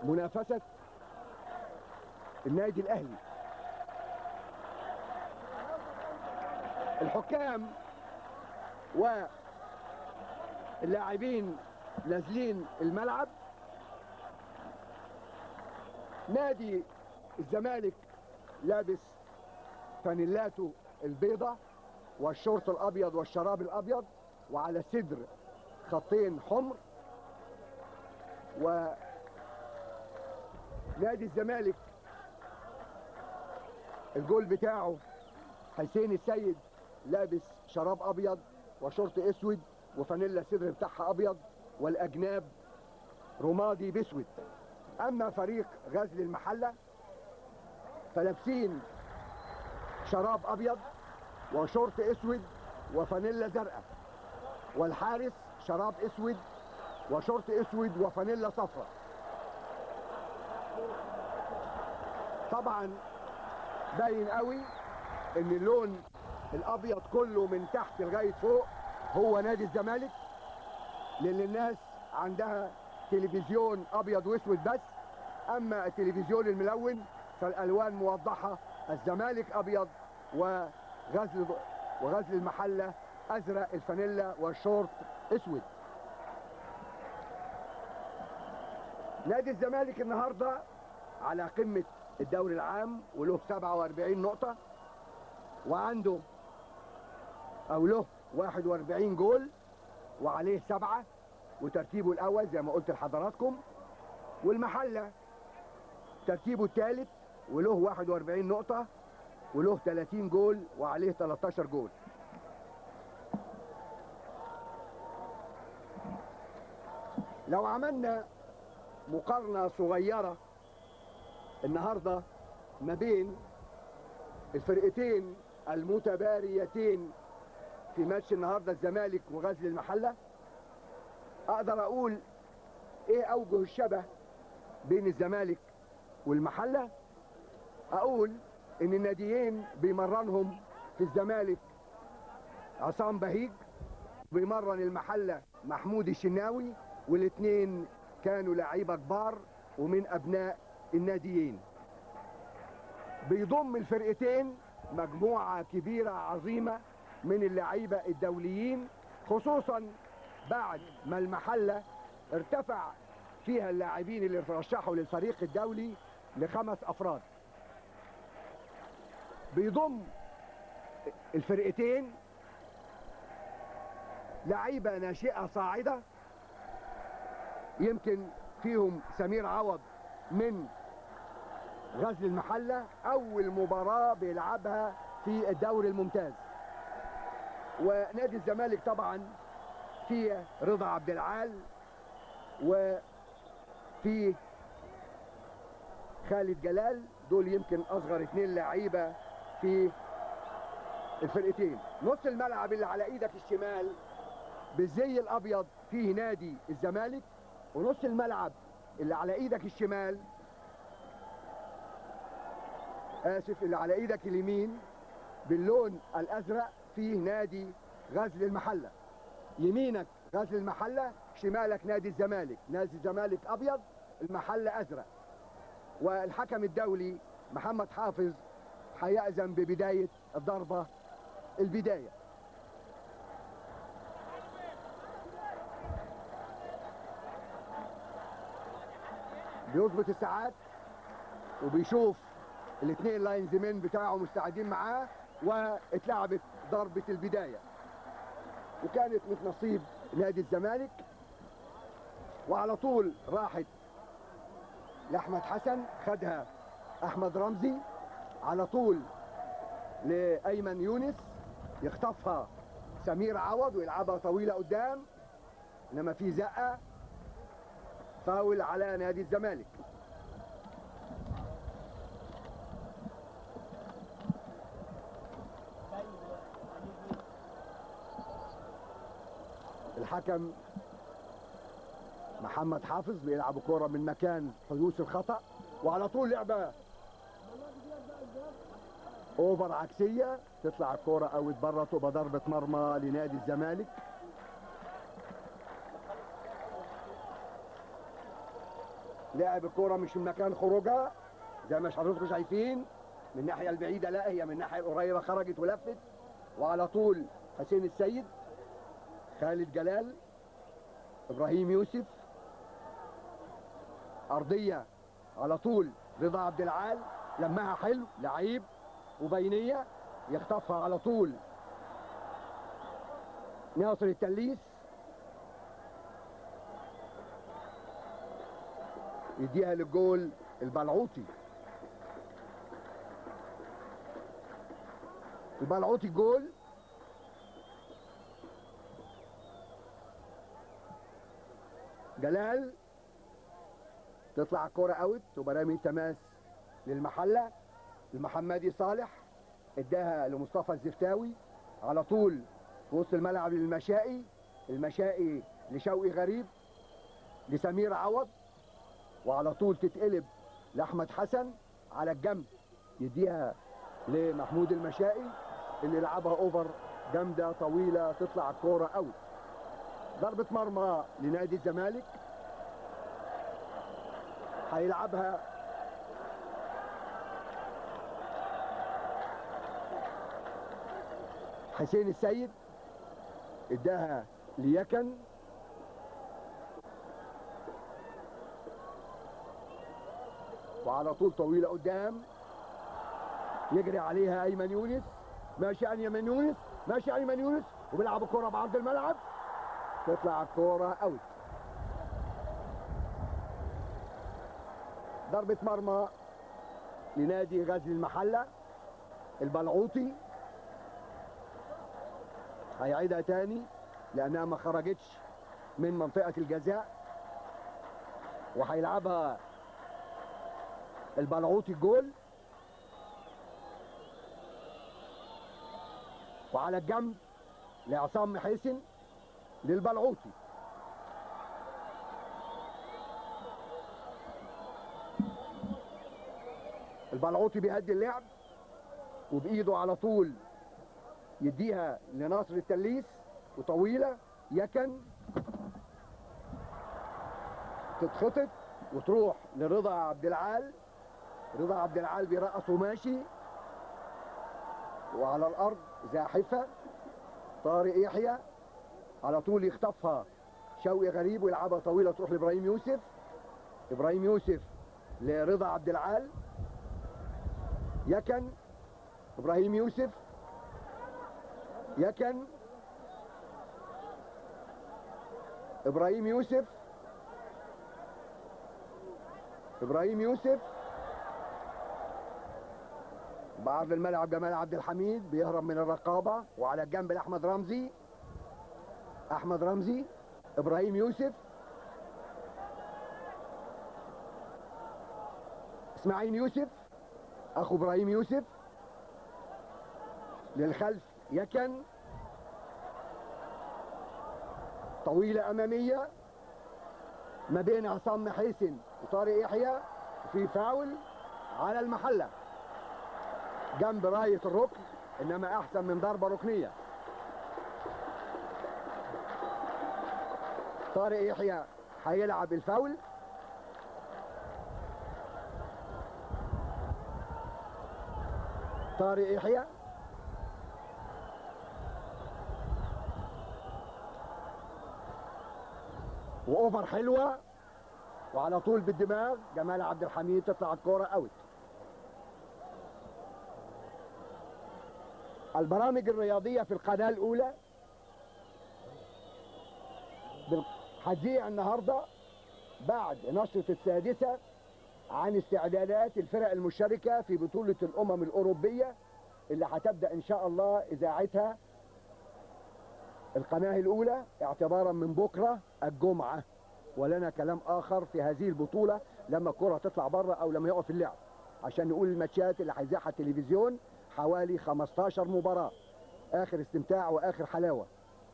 منافسة النادي الأهلي الحكام واللاعبين نازلين الملعب نادي الزمالك لابس فانيلاته البيضة والشورت الأبيض والشراب الأبيض وعلى الصدر خطين حمر ونادي الزمالك الجول بتاعه حسين السيد لابس شراب ابيض وشورت اسود وفانيلا صدر بتاعها ابيض والاجناب رمادي باسود اما فريق غزل المحله فلابسين شراب ابيض وشورت اسود وفانيلا زرقاء والحارس شراب اسود وشورت اسود وفانيلا صفراء طبعا باين قوي ان اللون الابيض كله من تحت لغايه فوق هو نادي الزمالك لان الناس عندها تلفزيون ابيض واسود بس اما التلفزيون الملون فالالوان موضحه الزمالك ابيض وغزل وغزل المحله ازرق الفانيلا والشورت اسود نادي الزمالك النهارده على قمه الدوري العام وله 47 نقطه وعنده او له 41 جول وعليه سبعه وترتيبه الاول زي ما قلت لحضراتكم والمحله ترتيبه الثالث وله 41 نقطه وله 30 جول وعليه 13 جول لو عملنا مقارنة صغيرة النهاردة ما بين الفرقتين المتباريتين في ماتش النهاردة الزمالك وغزل المحلة أقدر أقول إيه أوجه الشبه بين الزمالك والمحلة أقول إن الناديين بيمرنهم في الزمالك عصام بهيج بيمرن المحلة محمود الشناوي والاثنين كانوا لعيبة كبار ومن أبناء الناديين بيضم الفرقتين مجموعة كبيرة عظيمة من اللعيبة الدوليين خصوصا بعد ما المحلة ارتفع فيها اللاعبين اللي ترشحوا للفريق الدولي لخمس أفراد بيضم الفرقتين لعيبة ناشئة صاعدة يمكن فيهم سمير عوض من غزل المحلة أول مباراة بيلعبها في الدوري الممتاز ونادي الزمالك طبعا فيه رضا عبد العال وفي خالد جلال دول يمكن أصغر اثنين لعيبة في الفرقتين نص الملعب اللي على ايدك الشمال بالزي الابيض فيه نادي الزمالك ونص الملعب اللي على ايدك الشمال اسف اللي على ايدك اليمين باللون الازرق فيه نادي غزل المحله يمينك غزل المحله شمالك نادي الزمالك نادي الزمالك ابيض المحله ازرق والحكم الدولي محمد حافظ هيأذن ببدايه الضربه البدايه بيظبط الساعات وبيشوف الاثنين لاينز مان بتاعه مستعدين معاه واتلعبت ضربة البداية وكانت من نصيب نادي الزمالك وعلى طول راحت لأحمد حسن خدها أحمد رمزي على طول لأيمن يونس يخطفها سمير عوض ويلعبها طويلة قدام إنما في زقة فاول على نادي الزمالك الحكم محمد حافظ بيلعب كرة من مكان حدوث الخطأ وعلى طول لعبة اوفر عكسية تطلع الكرة او تبرى تبقى ضربة مرمى لنادي الزمالك لعب الكرة مش من مكان خروجها زي ما حضراتكم شايفين من الناحية البعيدة لا هي من الناحية القريبة خرجت ولفت وعلى طول حسين السيد خالد جلال ابراهيم يوسف ارضيه على طول رضا عبد العال لمها حلو لعيب وبينيه يخطفها على طول ناصر التليس يديها للجول البلعوطي البلعوطي جول جلال تطلع الكرة اوت تبقى رامي تماس للمحلة المحمدي صالح اداها لمصطفى الزفتاوي على طول في وسط الملعب للمشائي المشائي لشوقي غريب لسمير عوض وعلى طول تتقلب لاحمد حسن على الجنب يديها لمحمود المشائي اللي لعبها اوفر جامده طويله تطلع الكوره اوت ضربه مرمى لنادي الزمالك هيلعبها حسين السيد اداها ليكن وعلى طول طويله قدام يجري عليها ايمن يونس ماشي ايمن يونس ماشي ايمن يونس وبيلعب الكره بعرض الملعب تطلع الكوره اوت ضربة مرمى لنادي غزل المحلة البلعوطي هيعيدها تاني لأنها ما خرجتش من منطقة الجزاء وهيلعبها البلعوطي جول وعلى الجنب لعصام محسن للبلعوطي البلعوطي بيهدي اللعب وبايده على طول يديها لناصر التليس وطويله يكن تتخطط وتروح لرضا عبد العال رضا عبد العال بيرقص وماشي وعلى الارض زاحفه طارق يحيى على طول يخطفها شوقي غريب ويلعبها طويله تروح لابراهيم يوسف ابراهيم يوسف لرضا عبد العال يكن ابراهيم يوسف يكن ابراهيم يوسف ابراهيم يوسف بعرض الملعب جمال عبد الحميد بيهرب من الرقابه وعلى الجنب لاحمد رمزي احمد رمزي ابراهيم يوسف اسماعيل يوسف اخو ابراهيم يوسف للخلف يكن طويلة أمامية ما بين عصام محيسن وطارق يحيى وفي فاول على المحلة جنب راية الركن إنما أحسن من ضربة ركنية طارق يحيى هيلعب الفاول طارق يحيى واوفر حلوه وعلى طول بالدماغ جمال عبد الحميد تطلع الكوره اوت البرامج الرياضيه في القناه الاولى بال- هتذيع النهارده بعد نشرة السادسة عن استعدادات الفرق المشتركة في بطولة الأمم الأوروبية اللي هتبدأ إن شاء الله إذاعتها القناة الأولى اعتبارا من بكرة الجمعة ولنا كلام آخر في هذه البطولة لما الكرة تطلع بره أو لما يقف اللعب عشان نقول الماتشات اللي هيذاعها التلفزيون حوالي 15 مباراة آخر استمتاع وآخر حلاوة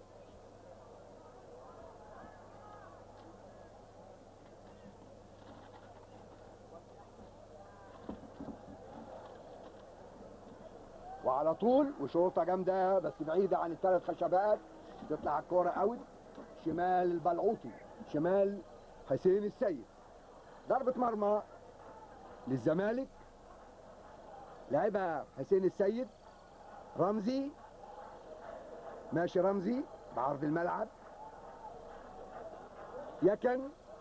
وعلى طول وشوطه جامده بس بعيده عن الثلاث خشبات تطلع الكوره اوت شمال البلعوطي شمال حسين السيد ضربة مرمى للزمالك لعبها حسين السيد رمزي ماشي رمزي بعرض الملعب يكن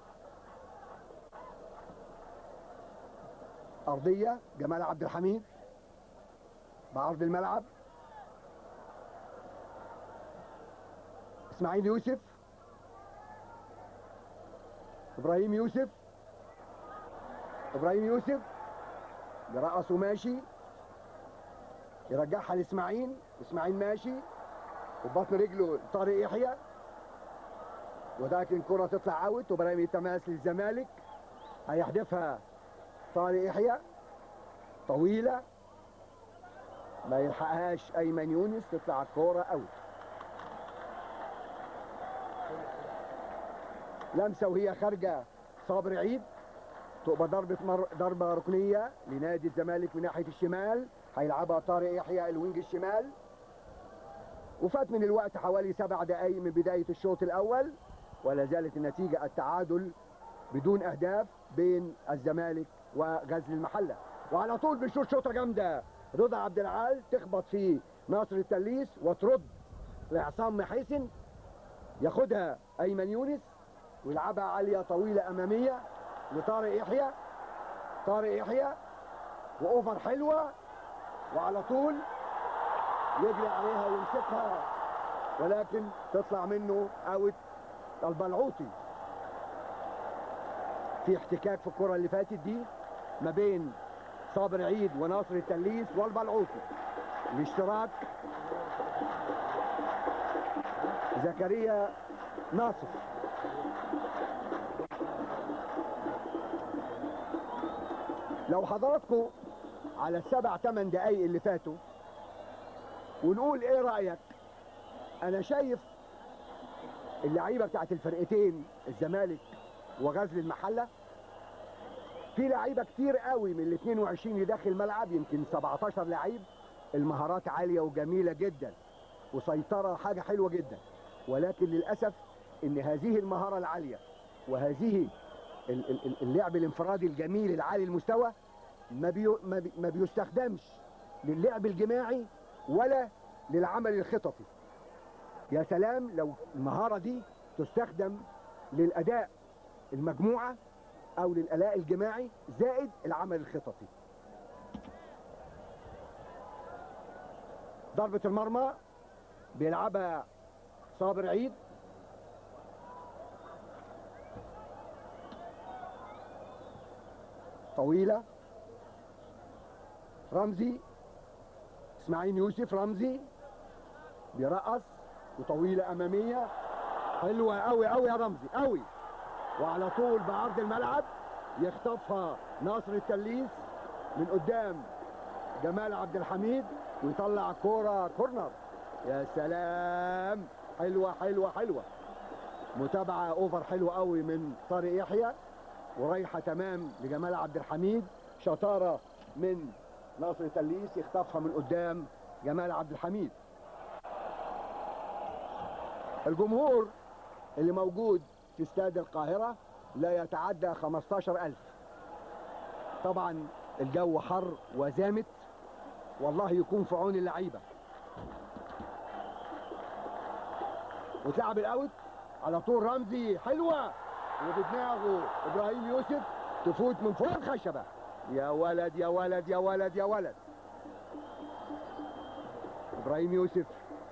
أرضية جمال عبد الحميد بعرض الملعب اسماعيل يوسف ابراهيم يوسف ابراهيم يوسف يرقص وماشي يرجعها لاسماعيل اسماعيل ماشي وبطن رجله طارق يحيى ولكن كرة تطلع اوت وبرامي تماس للزمالك هيحدفها طارق يحيى طويلة ما يلحقهاش ايمن يونس تطلع الكورة اوت لمسة وهي خارجة صابر عيد تبقى ضربة مر... ضربة ركنية لنادي الزمالك من ناحية الشمال هيلعبها طارق يحيى الوينج الشمال وفات من الوقت حوالي سبع دقايق من بداية الشوط الأول ولا زالت النتيجة التعادل بدون أهداف بين الزمالك وغزل المحلة وعلى طول بنشوف شوطة جامدة رضا عبد العال تخبط في ناصر التليس وترد لعصام محيسن ياخدها أيمن يونس ويلعبها عالية طويلة أمامية لطارق يحيى طارق يحيى وأوفر حلوة وعلى طول يجري عليها ويمسكها ولكن تطلع منه اوت البلعوطي في احتكاك في الكرة اللي فاتت دي ما بين صابر عيد وناصر التليس والبلعوطي الاشتراك زكريا ناصر لو حضراتكم على السبع ثمان دقايق اللي فاتوا ونقول ايه رأيك انا شايف اللعيبة بتاعت الفرقتين الزمالك وغزل المحلة في لعيبة كتير قوي من ال 22 اللي داخل الملعب يمكن 17 لعيب المهارات عالية وجميلة جدا وسيطرة حاجة حلوة جدا ولكن للأسف ان هذه المهارة العالية وهذه اللعب الانفرادي الجميل العالي المستوى ما, بيو ما بيستخدمش للعب الجماعي ولا للعمل الخططي يا سلام لو المهارة دي تستخدم للأداء المجموعة أو للأداء الجماعي زائد العمل الخططي ضربة المرمى بيلعبها صابر عيد طويلة رمزي اسماعيل يوسف رمزي بيرقص وطويلة أمامية حلوة قوي قوي يا رمزي قوي وعلى طول بعرض الملعب يخطفها ناصر التليس من قدام جمال عبد الحميد ويطلع كورة كورنر يا سلام حلوة حلوة حلوة متابعة اوفر حلوة قوي من طارق يحيى ورايحة تمام لجمال عبد الحميد شطارة من ناصر تليس يخطفها من قدام جمال عبد الحميد الجمهور اللي موجود في استاد القاهرة لا يتعدى 15000 طبعا الجو حر وزامت والله يكون في عون اللعيبة وتلعب الاوت على طول رمزي حلوة وبدماغه ابراهيم يوسف تفوت من فوق الخشبة يا ولد يا ولد يا ولد يا ولد ابراهيم يوسف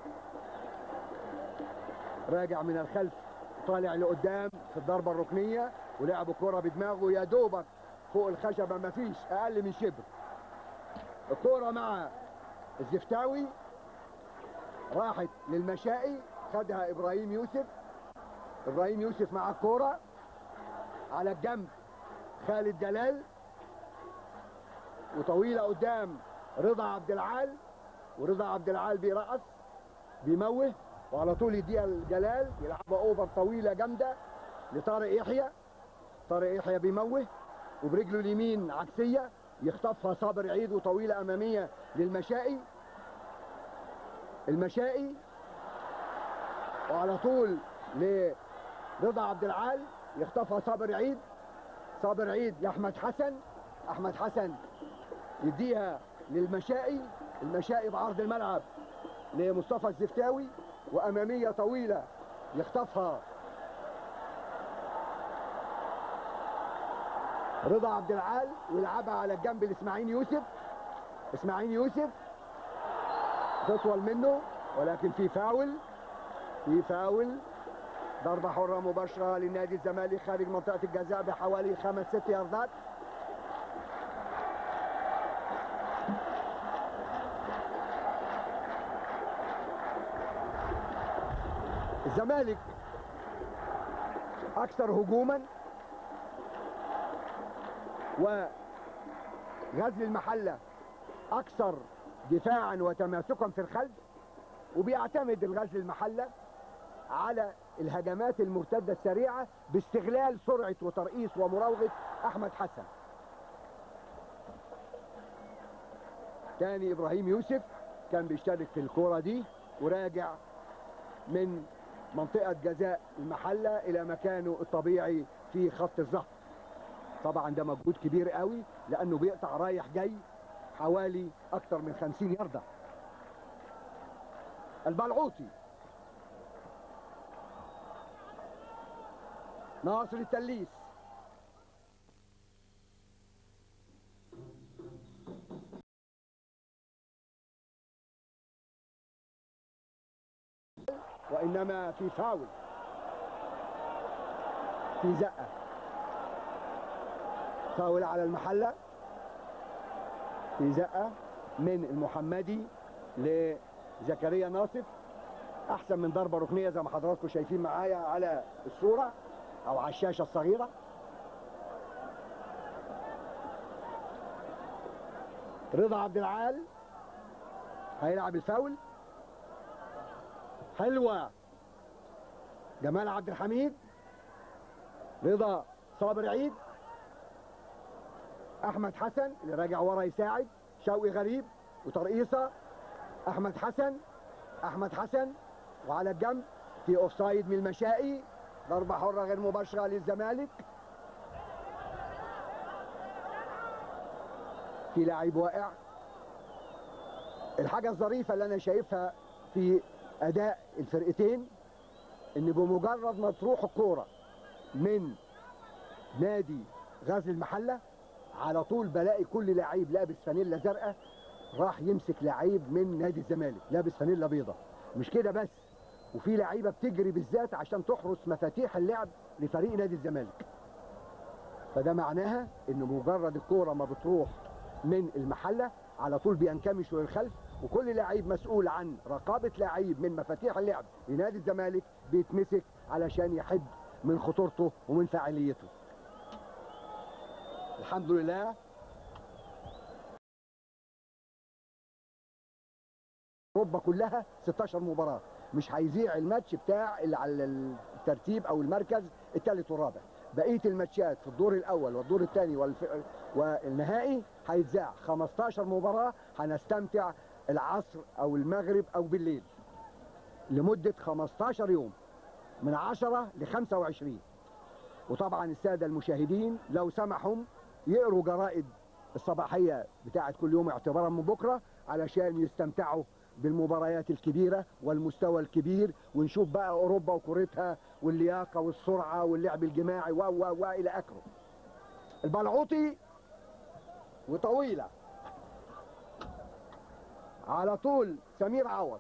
راجع من الخلف طالع لقدام في الضربة الركنية ولعب الكرة بدماغه يا دوبك فوق الخشبة مفيش اقل من شبر الكرة مع الزفتاوي راحت للمشائي خدها ابراهيم يوسف ابراهيم يوسف مع الكرة على الجنب خالد جلال وطويلة قدام رضا عبد العال ورضا عبد العال بيرقص بيموه وعلى طول يديها الجلال يلعبها اوفر طويلة جامدة لطارق يحيى طارق يحيى بيموه وبرجله اليمين عكسية يخطفها صابر عيد وطويلة أمامية للمشائي المشائي وعلى طول لرضا عبد العال يخطفها صابر عيد صابر عيد لاحمد حسن احمد حسن يديها للمشائي المشائي بعرض الملعب لمصطفى الزفتاوي واماميه طويله يخطفها رضا عبد العال ويلعبها على الجنب لاسماعيل يوسف اسماعيل يوسف تطول منه ولكن في فاول في فاول ضربة حرة مباشرة لنادي الزمالك خارج منطقة الجزاء بحوالي خمس ست ياردات الزمالك أكثر هجوما وغزل المحلة أكثر دفاعا وتماسكا في الخلف وبيعتمد الغزل المحلة على الهجمات المرتدة السريعة باستغلال سرعة وترقيص ومراوغة أحمد حسن تاني إبراهيم يوسف كان بيشترك في الكرة دي وراجع من منطقة جزاء المحلة إلى مكانه الطبيعي في خط الظهر طبعا ده مجهود كبير قوي لأنه بيقطع رايح جاي حوالي أكتر من 50 ياردة البلعوطي ناصر التليس وإنما في فاول في زقة فاول على المحلة في زقة من المحمدي لزكريا ناصف أحسن من ضربة ركنية زي ما حضراتكم شايفين معايا على الصورة أو على الشاشة الصغيرة رضا عبد العال هيلعب الفاول حلوة جمال عبد الحميد رضا صابر عيد احمد حسن اللي راجع ورا يساعد شوقي غريب وترقيصه احمد حسن احمد حسن وعلى الجنب في اوفسايد من المشائي ضربه حره غير مباشره للزمالك في لاعب واقع الحاجه الظريفه اللي انا شايفها في اداء الفرقتين ان بمجرد ما تروح الكوره من نادي غزل المحله على طول بلاقي كل لعيب لابس فانيلا زرقاء راح يمسك لعيب من نادي الزمالك لابس فانيلا بيضة مش كده بس وفي لعيبه بتجري بالذات عشان تحرس مفاتيح اللعب لفريق نادي الزمالك فده معناها ان مجرد الكوره ما بتروح من المحله على طول بينكمشوا للخلف وكل لعيب مسؤول عن رقابه لعيب من مفاتيح اللعب لنادي الزمالك بيتمسك علشان يحد من خطورته ومن فاعليته الحمد لله اوروبا كلها 16 مباراه مش هيذيع الماتش بتاع اللي على الترتيب او المركز الثالث والرابع بقيه الماتشات في الدور الاول والدور الثاني والف... والنهائي هيتذاع 15 مباراه هنستمتع العصر او المغرب او بالليل لمده 15 يوم من 10 ل 25 وطبعا الساده المشاهدين لو سمحوا يقروا جرائد الصباحيه بتاعه كل يوم اعتبارا من بكره علشان يستمتعوا بالمباريات الكبيره والمستوى الكبير ونشوف بقى اوروبا وكورتها واللياقه والسرعه واللعب الجماعي و و و الى اخره. البلعوطي وطويله على طول سمير عوض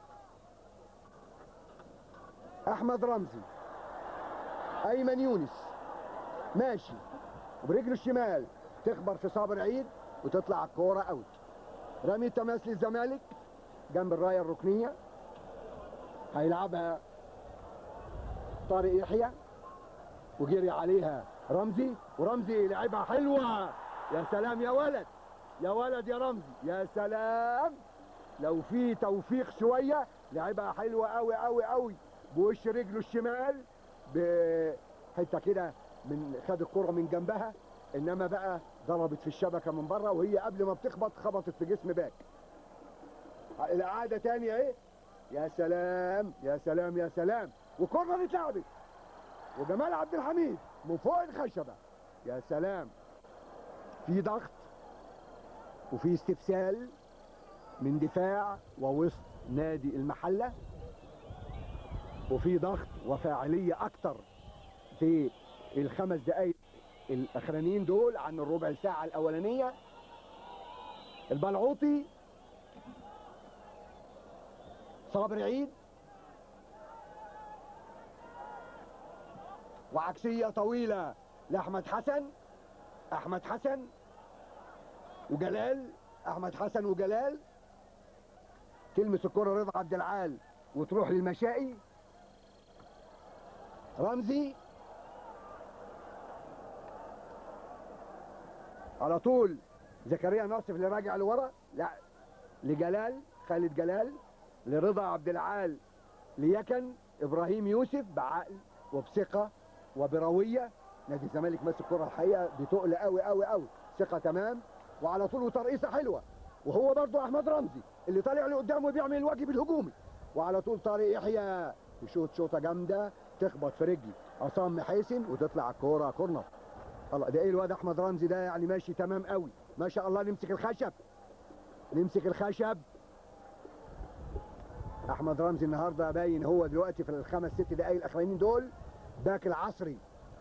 احمد رمزي ايمن يونس ماشي وبرجله الشمال تخبر في صابر عيد وتطلع الكوره اوت رمي تماس للزمالك جنب الرايه الركنيه هيلعبها طارق يحيى وجري عليها رمزي ورمزي لعبها حلوه يا سلام يا ولد يا ولد يا رمزي يا سلام لو في توفيق شويه لعبها حلوه قوي قوي قوي بوش رجله الشمال بحته كده من خد الكره من جنبها انما بقى ضربت في الشبكه من بره وهي قبل ما بتخبط خبطت في جسم باك الاعاده تاني اهي يا سلام يا سلام يا سلام وكره اتلعبت وجمال عبد الحميد من فوق الخشبه يا سلام في ضغط وفي استفسال من دفاع ووسط نادي المحلة وفي ضغط وفاعلية أكتر في الخمس دقايق الأخرانيين دول عن الربع ساعة الأولانية البلعوطي صابر عيد وعكسية طويلة لأحمد حسن أحمد حسن وجلال أحمد حسن وجلال تلمس الكرة رضا عبد العال وتروح للمشائي رمزي على طول زكريا ناصف اللي راجع لورا لا لجلال خالد جلال لرضا عبد العال ليكن ابراهيم يوسف بعقل وبثقه وبرويه نادي الزمالك ماسك الكره الحقيقه بتقل قوي قوي قوي ثقه تمام وعلى طول وترقيصه حلوه وهو برضو احمد رمزي اللي طالع لقدام وبيعمل الواجب الهجومي وعلى طول طارق يحيى يشوط شوطه جامده تخبط في رجل عصام محيسن وتطلع الكوره كورنر الله ده ايه الواد احمد رمزي ده يعني ماشي تمام قوي ما شاء الله نمسك الخشب نمسك الخشب احمد رمزي النهارده باين هو دلوقتي في الخمس ست دقايق الاخرانيين دول باك العصري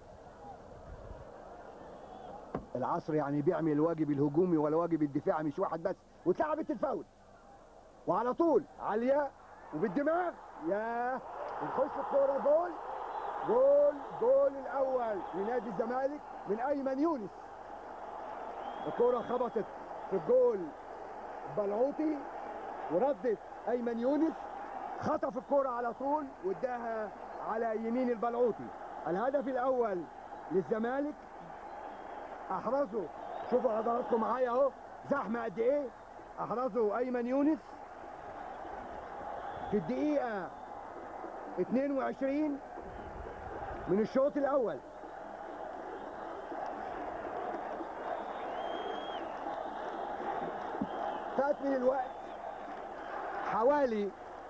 العصر يعني بيعمل الواجب الهجومي ولا واجب الدفاعي مش واحد بس واتلعبت الفاول وعلى طول عاليه وبالدماغ يا نخش الكوره جول جول جول الاول لنادي الزمالك من ايمن يونس الكوره خبطت في الجول بلعوطي وردت ايمن يونس خطف الكوره على طول واداها على يمين البلعوطي الهدف الاول للزمالك احرزه شوفوا حضراتكم معايا اهو زحمه قد ايه احرزه ايمن يونس في الدقيقه 22 من الشوط الاول فات من الوقت حوالي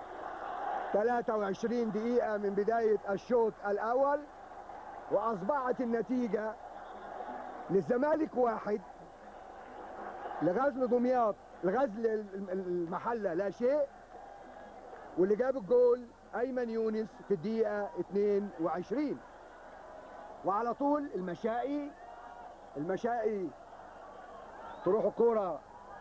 23 دقيقة من بداية الشوط الأول وأصبحت النتيجة للزمالك واحد لغزل دمياط لغزل المحلة لا شيء واللي جاب الجول أيمن يونس في الدقيقة 22 وعلى طول المشائي المشائي تروح الكرة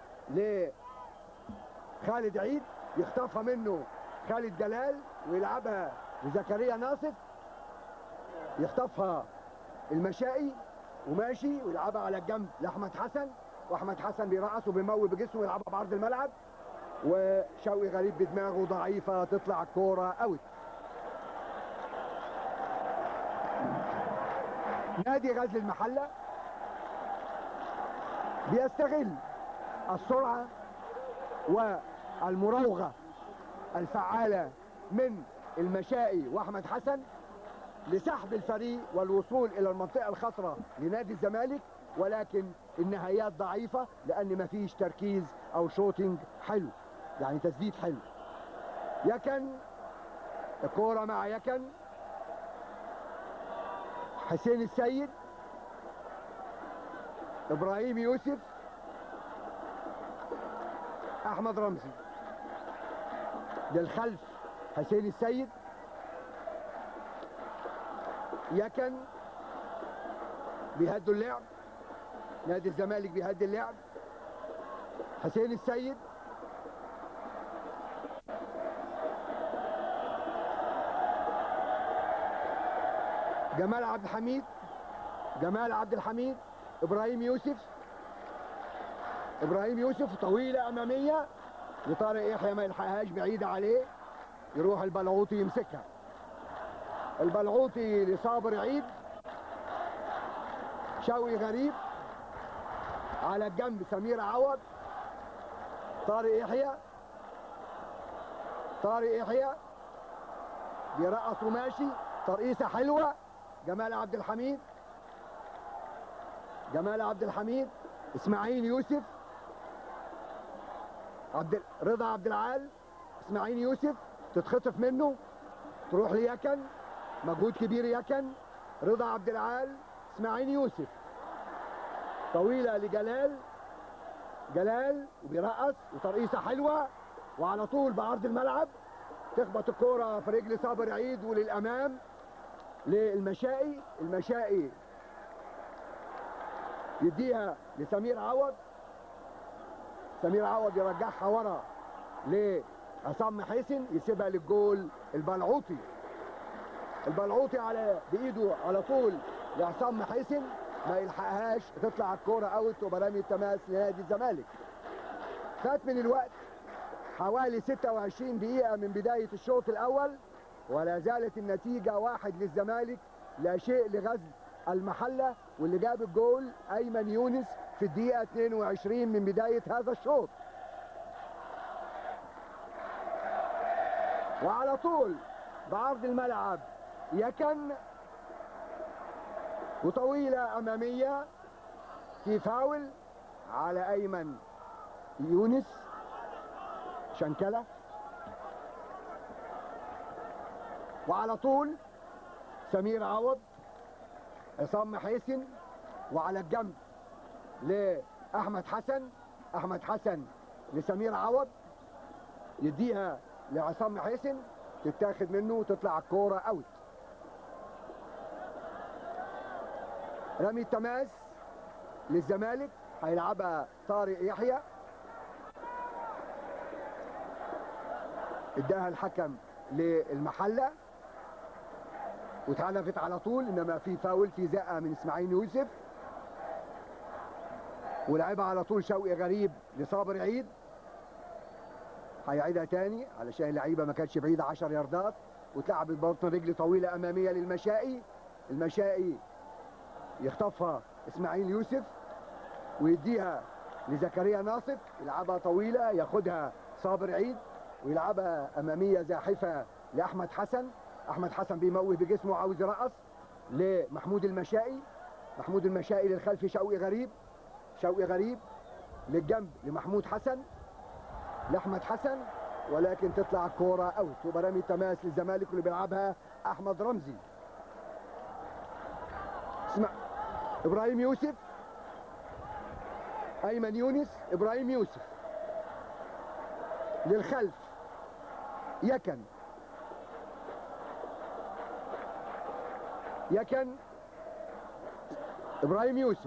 لخالد عيد يخطفها منه خالد جلال ويلعبها لزكريا ناصف يخطفها المشائي وماشي ويلعبها على الجنب لاحمد حسن واحمد حسن بيرقص وبيموي بجسمه ويلعبها بعرض الملعب وشوقي غريب بدماغه ضعيفه تطلع الكوره اوت نادي غزل المحله بيستغل السرعه والمراوغه الفعاله من المشائي واحمد حسن لسحب الفريق والوصول الى المنطقه الخطره لنادي الزمالك ولكن النهايات ضعيفه لان مفيش تركيز او شوتنج حلو يعني تسديد حلو يكن الكوره مع يكن حسين السيد ابراهيم يوسف احمد رمزي للخلف حسين السيد يكن بيهدوا اللعب نادي الزمالك بيهدي اللعب حسين السيد جمال عبد الحميد جمال عبد الحميد ابراهيم يوسف ابراهيم يوسف طويله اماميه لطارق يحيى ما يلحقهاش بعيده عليه يروح البلعوطي يمسكها البلعوطي لصابر عيد شوقي غريب على الجنب سمير عوض طارق يحيى طارق يحيى بيرقص وماشي ترقيصه حلوه جمال عبد الحميد جمال عبد الحميد اسماعيل يوسف عبد رضا عبد العال اسماعيل يوسف تتخطف منه تروح ليكن مجهود كبير يكن رضا عبد العال اسماعيل يوسف طويله لجلال جلال وبيرقص وترقيصه حلوه وعلى طول بعرض الملعب تخبط الكوره في رجل صابر عيد وللامام للمشائي المشائي يديها لسمير عوض سمير عوض يرجعها ورا لعصام حسن يسيبها للجول البلعوطي البلعوطي على بايده على طول لعصام حسن ما يلحقهاش تطلع الكوره اوت وبرامي التماس لنادي الزمالك فات من الوقت حوالي 26 دقيقة من بداية الشوط الأول ولا زالت النتيجة واحد للزمالك لا شيء لغزل المحلة واللي جاب الجول أيمن يونس في الدقيقة 22 من بداية هذا الشوط وعلى طول بعرض الملعب يكن وطويلة أمامية في فاول على أيمن يونس شنكلة وعلى طول سمير عوض عصام محيسن وعلى الجنب لأحمد حسن أحمد حسن لسمير عوض يديها لعصام محيسن تتاخد منه وتطلع الكورة اوت رمي التماس للزمالك هيلعبها طارق يحيى اداها الحكم للمحله واتحلفت على طول انما في فاول في زقه من اسماعيل يوسف ولعبها على طول شوقي غريب لصابر عيد هيعيدها تاني علشان اللعيبه ما كانتش بعيده 10 ياردات وتلعب ببطن رجل طويله اماميه للمشائي المشائي يخطفها اسماعيل يوسف ويديها لزكريا ناصف يلعبها طويله ياخدها صابر عيد ويلعبها اماميه زاحفه لاحمد حسن احمد حسن بيموه بجسمه عاوز يرقص لمحمود المشائي محمود المشائي للخلف شوقي غريب شوقي غريب للجنب لمحمود حسن لاحمد حسن ولكن تطلع الكوره اوت وبرامي تماس للزمالك اللي بيلعبها احمد رمزي اسمع ابراهيم يوسف ايمن يونس ابراهيم يوسف للخلف يكن يكن ابراهيم يوسف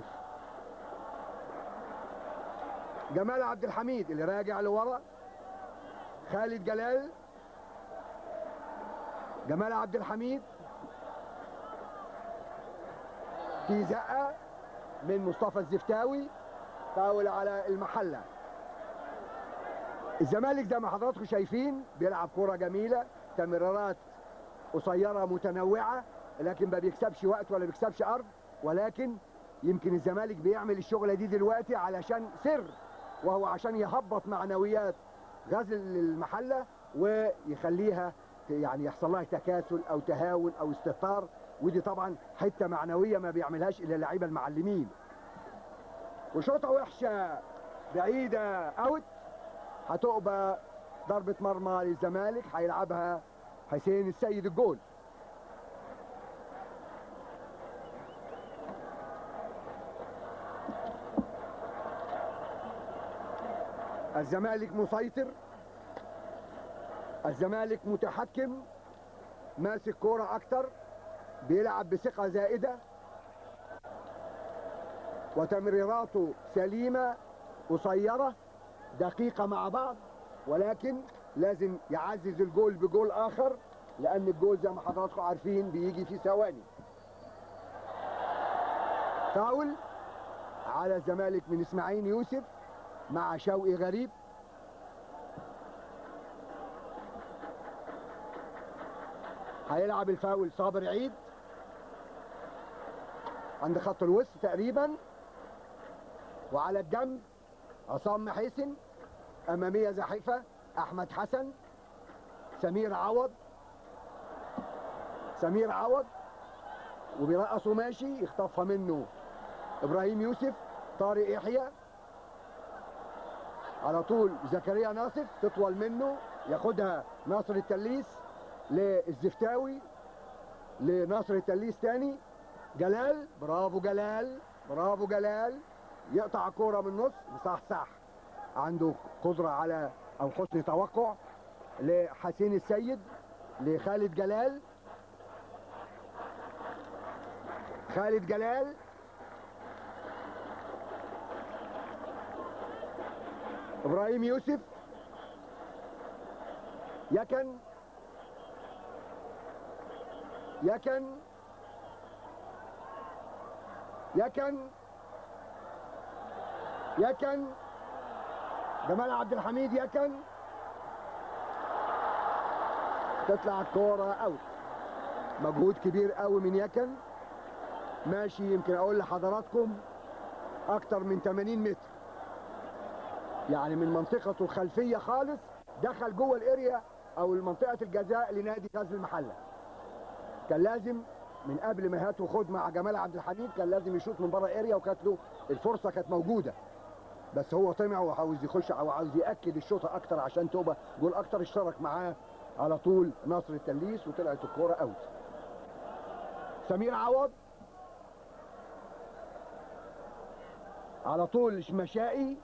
جمال عبد الحميد اللي راجع لورا خالد جلال جمال عبد الحميد في زقه من مصطفى الزفتاوي فاول على المحله الزمالك زي ما حضراتكم شايفين بيلعب كرة جميلة تمريرات قصيرة متنوعة لكن ما بيكسبش وقت ولا بيكسبش أرض ولكن يمكن الزمالك بيعمل الشغلة دي دلوقتي علشان سر وهو عشان يهبط معنويات غزل المحلة ويخليها يعني يحصل لها تكاسل أو تهاون أو استهتار ودي طبعا حتة معنوية ما بيعملهاش إلا اللعيبة المعلمين وشوطة وحشة بعيدة أوت هتبقى ضربة مرمى للزمالك هيلعبها حسين السيد الجول الزمالك مسيطر الزمالك متحكم ماسك كورة أكتر بيلعب بثقة زائدة وتمريراته سليمة قصيرة دقيقة مع بعض ولكن لازم يعزز الجول بجول آخر لأن الجول زي ما حضراتكم عارفين بيجي في ثواني فاول على الزمالك من إسماعيل يوسف مع شوقي غريب هيلعب الفاول صابر عيد عند خط الوسط تقريبا وعلى الجنب عصام محيسن اماميه زاحفه احمد حسن سمير عوض سمير عوض وبيرقص وماشي يخطفها منه ابراهيم يوسف طارق يحيى على طول زكريا ناصف تطول منه ياخدها ناصر التليس للزفتاوي لناصر التليس تاني جلال برافو جلال برافو جلال يقطع كوره من النص مصحصح عنده قدره على او حسن توقع لحسين السيد لخالد جلال خالد جلال ابراهيم يوسف يكن يكن يكن يكن جمال عبد الحميد يكن تطلع الكوره اوت مجهود كبير قوي من يكن ماشي يمكن اقول لحضراتكم اكتر من 80 متر يعني من منطقته الخلفيه خالص دخل جوه الاريا او منطقه الجزاء لنادي غزل المحله كان لازم من قبل ما هات وخد مع جمال عبد الحميد كان لازم يشوط من بره اريا وكانت له الفرصه كانت موجوده بس هو طمع وعاوز يخش او عاوز ياكد الشوطه اكتر عشان تبقى جول اكتر اشترك معاه على طول نصر التليس وطلعت الكوره اوت سمير عوض على طول مشائي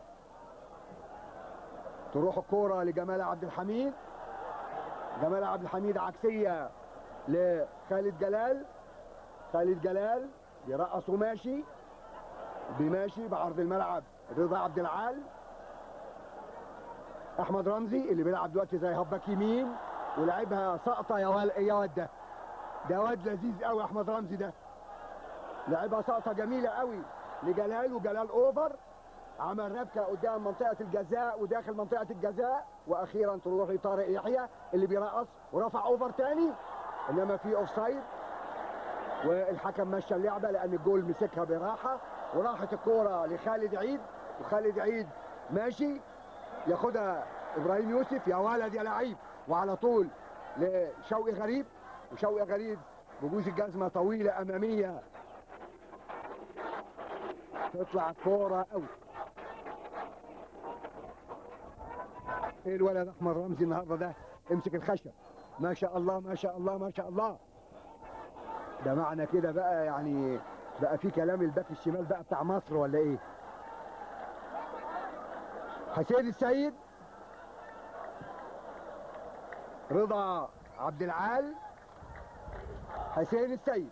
تروح الكوره لجمال عبد الحميد جمال عبد الحميد عكسيه لخالد جلال خالد جلال بيرقص وماشي بيماشي بعرض الملعب رضا عبد العال احمد رمزي اللي بيلعب دلوقتي زي هباك يمين ولعبها سقطه يا ول... يا واد ده ده واد لذيذ قوي احمد رمزي ده لعبها سقطه جميله قوي لجلال وجلال اوفر عمل ربكه قدام منطقه الجزاء وداخل منطقه الجزاء واخيرا تروح لطارق يحيى اللي بيرقص ورفع اوفر تاني انما في اوف سايد والحكم مشى اللعبه لان الجول مسكها براحه وراحت الكوره لخالد عيد وخالد عيد ماشي ياخدها ابراهيم يوسف يا ولد يا لعيب وعلى طول لشوقي غريب وشوقي غريب بجوز الجزمه طويله اماميه تطلع الكوره اوت ايه الولد احمد رمزي النهارده ده امسك الخشب ما شاء الله ما شاء الله ما شاء الله ده معنى كده بقى يعني بقى في كلام الباك الشمال بقى بتاع مصر ولا ايه حسين السيد رضا عبد العال حسين السيد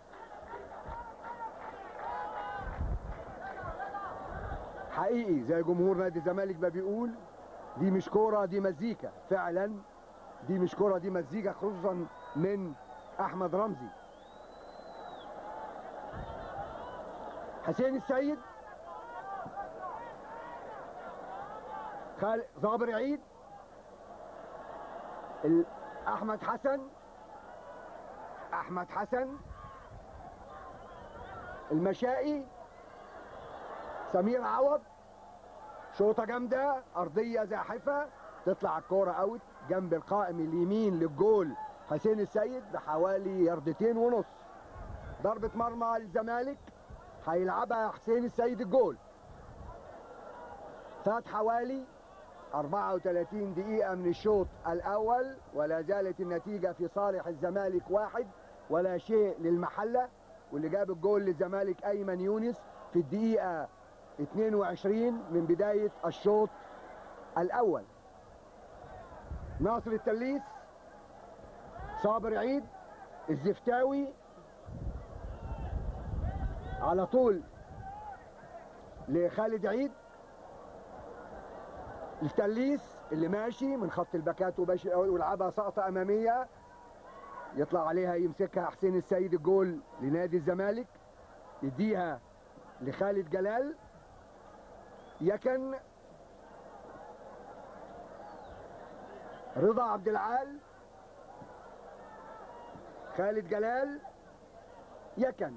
حقيقي زي جمهور نادي الزمالك ما بيقول دي مش كوره دي مزيكا فعلا دي مش كوره دي مزيكا خصوصا من احمد رمزي حسين السيد خالد ظابر عيد ال- احمد حسن احمد حسن المشائي سمير عوض شوطه جامده ارضيه زاحفه تطلع الكوره اوت جنب القائم اليمين للجول حسين السيد بحوالي ياردتين ونص ضربه مرمى للزمالك هيلعبها حسين السيد الجول فات حوالي 34 دقيقة من الشوط الأول ولا زالت النتيجة في صالح الزمالك واحد ولا شيء للمحلة واللي جاب الجول للزمالك أيمن يونس في الدقيقة 22 من بداية الشوط الأول ناصر التليس صابر عيد الزفتاوي على طول لخالد عيد التليس اللي ماشي من خط الباكات وماشي ويلعبها سقطه اماميه يطلع عليها يمسكها حسين السيد الجول لنادي الزمالك يديها لخالد جلال يكن رضا عبد العال خالد جلال يكن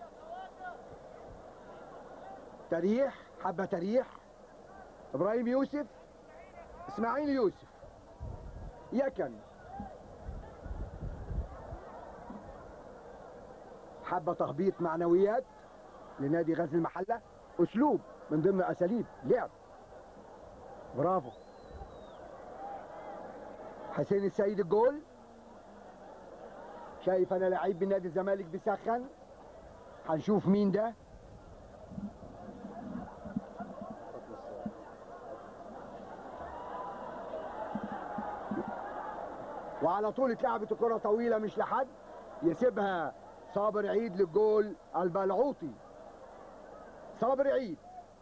تريح حبه تريح ابراهيم يوسف اسماعيل يوسف يكن حبه تهبيط معنويات لنادي غزل المحله اسلوب من ضمن اساليب لعب برافو حسين السيد الجول شايف انا لعيب من نادي الزمالك بيسخن هنشوف مين ده وعلى طول اتلعبت الكره طويله مش لحد يسيبها صابر عيد للجول البلعوطي صابر عيد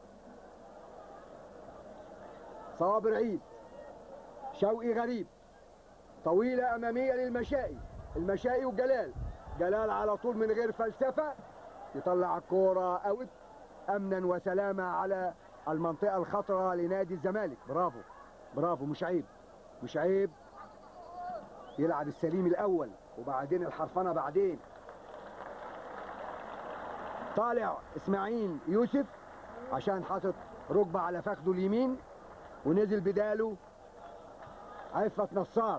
صابر عيد شوقي غريب طويلة أمامية للمشائي المشائي وجلال جلال على طول من غير فلسفة يطلع الكورة أوت أمنا وسلامة على المنطقة الخطرة لنادي الزمالك برافو برافو مش عيب مش عيب يلعب السليم الأول وبعدين الحرفنة بعدين طالع إسماعيل يوسف عشان حاطط ركبة على فخده اليمين ونزل بداله عفة نصار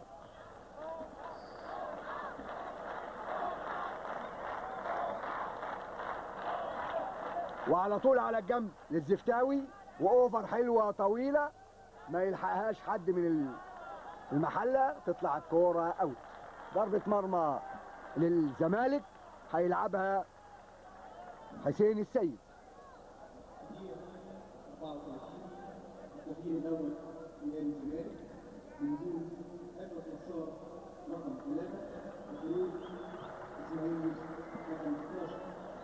وعلى طول على الجنب للزفتاوي واوفر حلوه طويله ما يلحقهاش حد من المحله تطلع الكوره اوت ضربه مرمى للزمالك هيلعبها حسين السيد التغيير الاول في نادي الزمالك بنزول ادوس نصار رقم ثلاثه وخروج اسماعيل رقم 12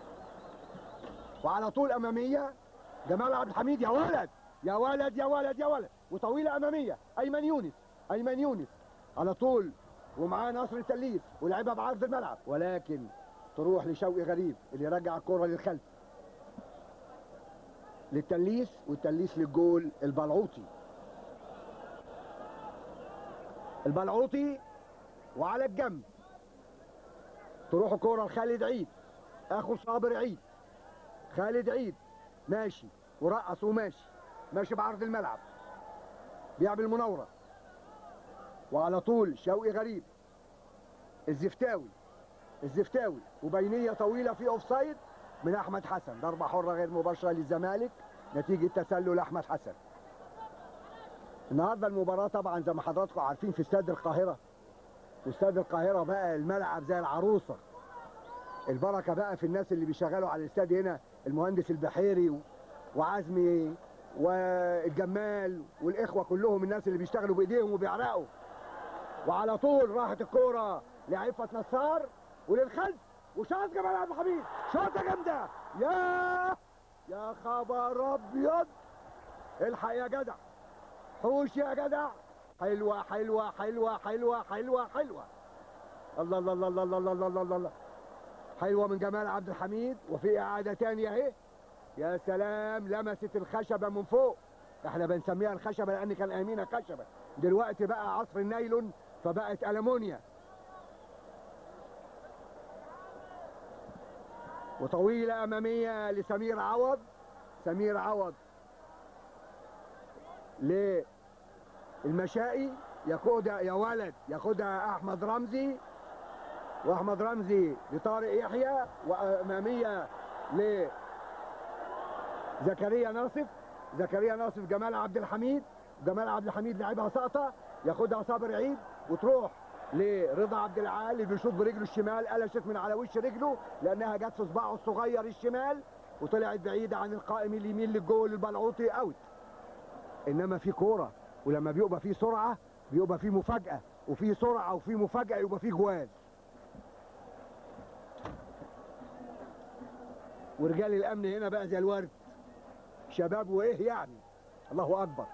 وعلى طول اماميه جمال عبد الحميد يا ولد يا ولد يا ولد يا ولد وطويله اماميه ايمن يونس ايمن يونس على طول ومعاه ناصر التليس ولعبها بعرض الملعب ولكن تروح لشوقي غريب اللي يرجع الكره للخلف للتليس والتليس للجول البلعوطي البلعوطي وعلى الجنب تروح الكره لخالد عيد اخو صابر عيد خالد عيد ماشي ورقص وماشي ماشي بعرض الملعب بيعمل مناورة وعلى طول شوقي غريب الزفتاوي الزفتاوي وبينية طويلة في اوف سايد من احمد حسن ضربة حرة غير مباشرة للزمالك نتيجة تسلل احمد حسن النهارده المباراة طبعا زي ما حضراتكم عارفين في استاد القاهرة واستاد القاهرة بقى الملعب زي العروسة البركة بقى في الناس اللي بيشغلوا على الاستاد هنا المهندس البحيري و- وعزمي والجمال والاخوة كلهم الناس اللي بيشتغلوا بايديهم وبيعرقوا وعلى طول راحت الكورة لعفة نصار وللخلف وشاط جمال عبد الحميد شاطة جامدة يا يا خبر ابيض الحق يا جدع حوش يا جدع حلوة حلوة حلوة حلوة حلوة حلوة الله الله الله الله الله الله الله الله, الله. حلوة من جمال عبد الحميد وفي إعادة تانية أهي يا سلام لمست الخشبة من فوق احنا بنسميها الخشبة لأن كان أمينة خشبة دلوقتي بقى عصر النايلون فبقت ألمونيا وطويلة أمامية لسمير عوض سمير عوض للمشائي ياخدها يا ولد ياخدها أحمد رمزي واحمد رمزي لطارق يحيى واماميه لزكريا ناصف زكريا ناصف جمال عبد الحميد جمال عبد الحميد لعبها سقطه ياخدها صابر عيد وتروح لرضا عبد العال اللي بيشوط برجله الشمال قلشت من على وش رجله لانها جت في صباعه الصغير الشمال وطلعت بعيده عن القائم اليمين للجول البلعوطي اوت انما في كوره ولما بيبقى في سرعه بيبقى في مفاجاه وفي سرعه وفي مفاجاه يبقى في جوال ورجال الامن هنا بقى زي الورد شباب وايه يعني الله اكبر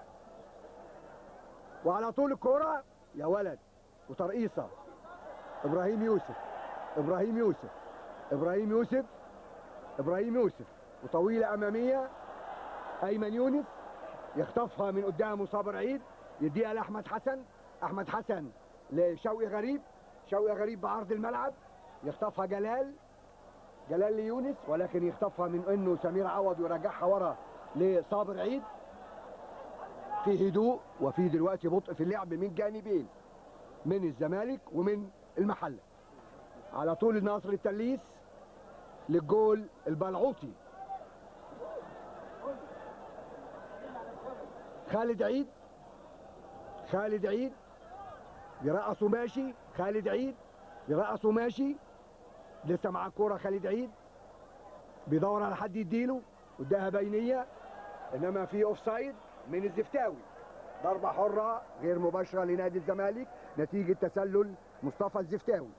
وعلى طول الكرة يا ولد وترقيصة ابراهيم يوسف ابراهيم يوسف ابراهيم يوسف ابراهيم يوسف وطويلة امامية ايمن يونس يخطفها من قدامه صابر عيد يديها لاحمد حسن احمد حسن لشوقي غريب شوقي غريب بعرض الملعب يخطفها جلال جلال ليونس ولكن يخطفها من انه سمير عوض ويرجعها ورا لصابر عيد في هدوء وفي دلوقتي بطء في اللعب من جانبين من الزمالك ومن المحله على طول ناصر التليس للجول البلعوطي خالد عيد خالد عيد يرقص وماشي خالد عيد يرقص وماشي لسه معاه الكوره خالد عيد بيدور على حد يديله واداها بينيه انما في اوف سايد من الزفتاوي ضربة حرة غير مباشرة لنادي الزمالك نتيجة تسلل مصطفى الزفتاوي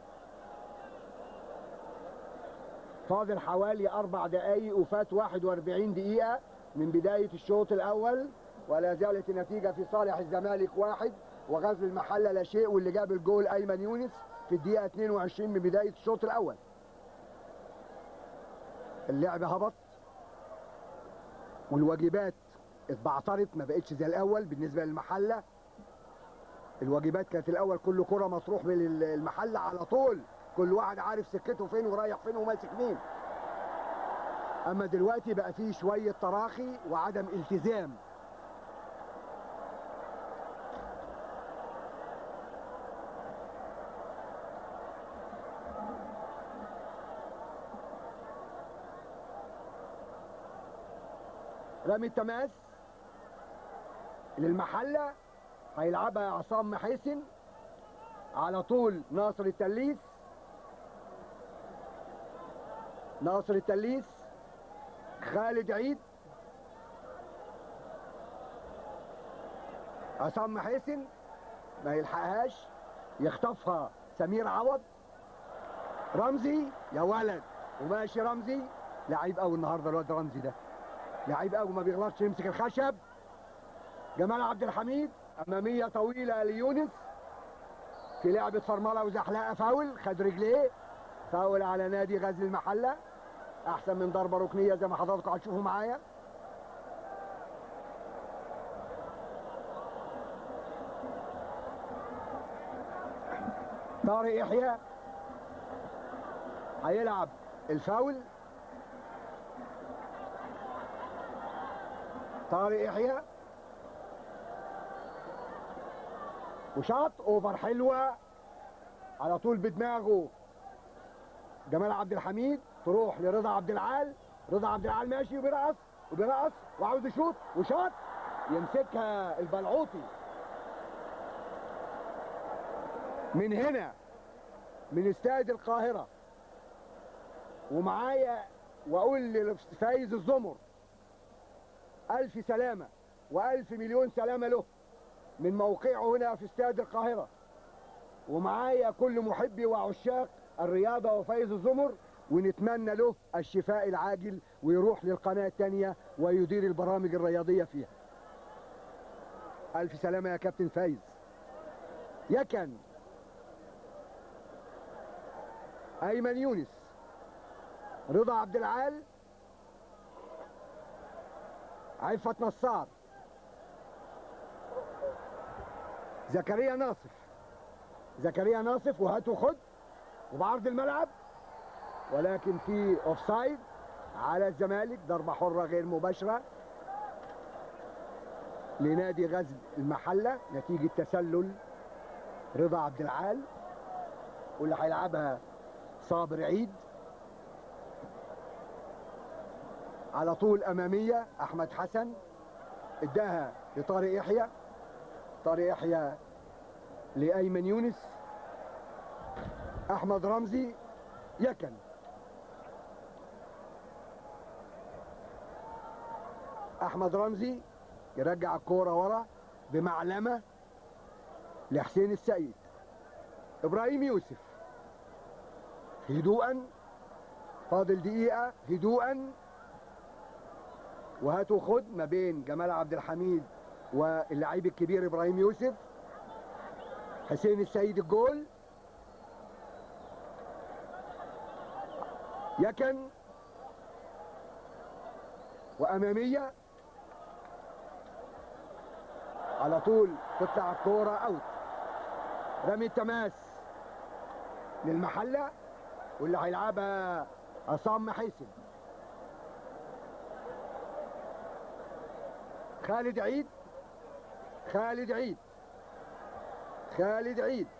فاضل حوالي أربع دقايق وفات 41 دقيقة من بداية الشوط الأول ولا زالت النتيجة في صالح الزمالك واحد وغزل المحلة لا شيء واللي جاب الجول أيمن يونس في الدقيقة 22 من بداية الشوط الأول اللعب هبط والواجبات اتبعترت ما بقتش زي الاول بالنسبه للمحله الواجبات كانت الاول كل كره مطروح من المحله على طول كل واحد عارف سكته فين ورايح فين وماسك مين اما دلوقتي بقى فيه شويه تراخي وعدم التزام رمي التماس للمحلة هيلعبها عصام محيسن على طول ناصر التليس ناصر التليس خالد عيد عصام محيسن ما يلحقهاش يخطفها سمير عوض رمزي يا ولد وماشي رمزي لعيب قوي النهارده الواد رمزي ده لعيب قوي ما بيغلطش يمسك الخشب جمال عبد الحميد اماميه طويله ليونس في لعبه فرمله وزحلقه فاول خد رجليه فاول على نادي غزل المحله احسن من ضربه ركنيه زي ما حضراتكم هتشوفوا معايا طارق يحيى هيلعب الفاول طارق يحيى وشاط اوفر حلوه على طول بدماغه جمال عبد الحميد تروح لرضا عبد العال رضا عبد العال ماشي وبيرقص وبيرقص وعاوز يشوط وشاط يمسكها البلعوطي من هنا من استاد القاهره ومعايا واقول لفايز الزمر ألف سلامة وألف مليون سلامة له من موقعه هنا في استاد القاهرة ومعايا كل محبي وعشاق الرياضة وفايز الزمر ونتمنى له الشفاء العاجل ويروح للقناة الثانية ويدير البرامج الرياضية فيها ألف سلامة يا كابتن فايز يكن أيمن يونس رضا عبد العال عفت نصار زكريا ناصف زكريا ناصف وهات وخد وبعرض الملعب ولكن في اوفسايد على الزمالك ضربة حرة غير مباشرة لنادي غزل المحلة نتيجة تسلل رضا عبد العال واللي هيلعبها صابر عيد على طول اماميه احمد حسن اداها لطارق يحيى طارق يحيى لايمن يونس احمد رمزي يكن احمد رمزي يرجع الكوره ورا بمعلمه لحسين السيد ابراهيم يوسف هدوءا فاضل دقيقه هدوءا وهاتوا خد ما بين جمال عبد الحميد واللعيب الكبير ابراهيم يوسف حسين السيد الجول يكن واماميه على طول تطلع الكوره اوت رمي التماس للمحله واللي هيلعبها عصام محيسن خالد عيد خالد عيد خالد عيد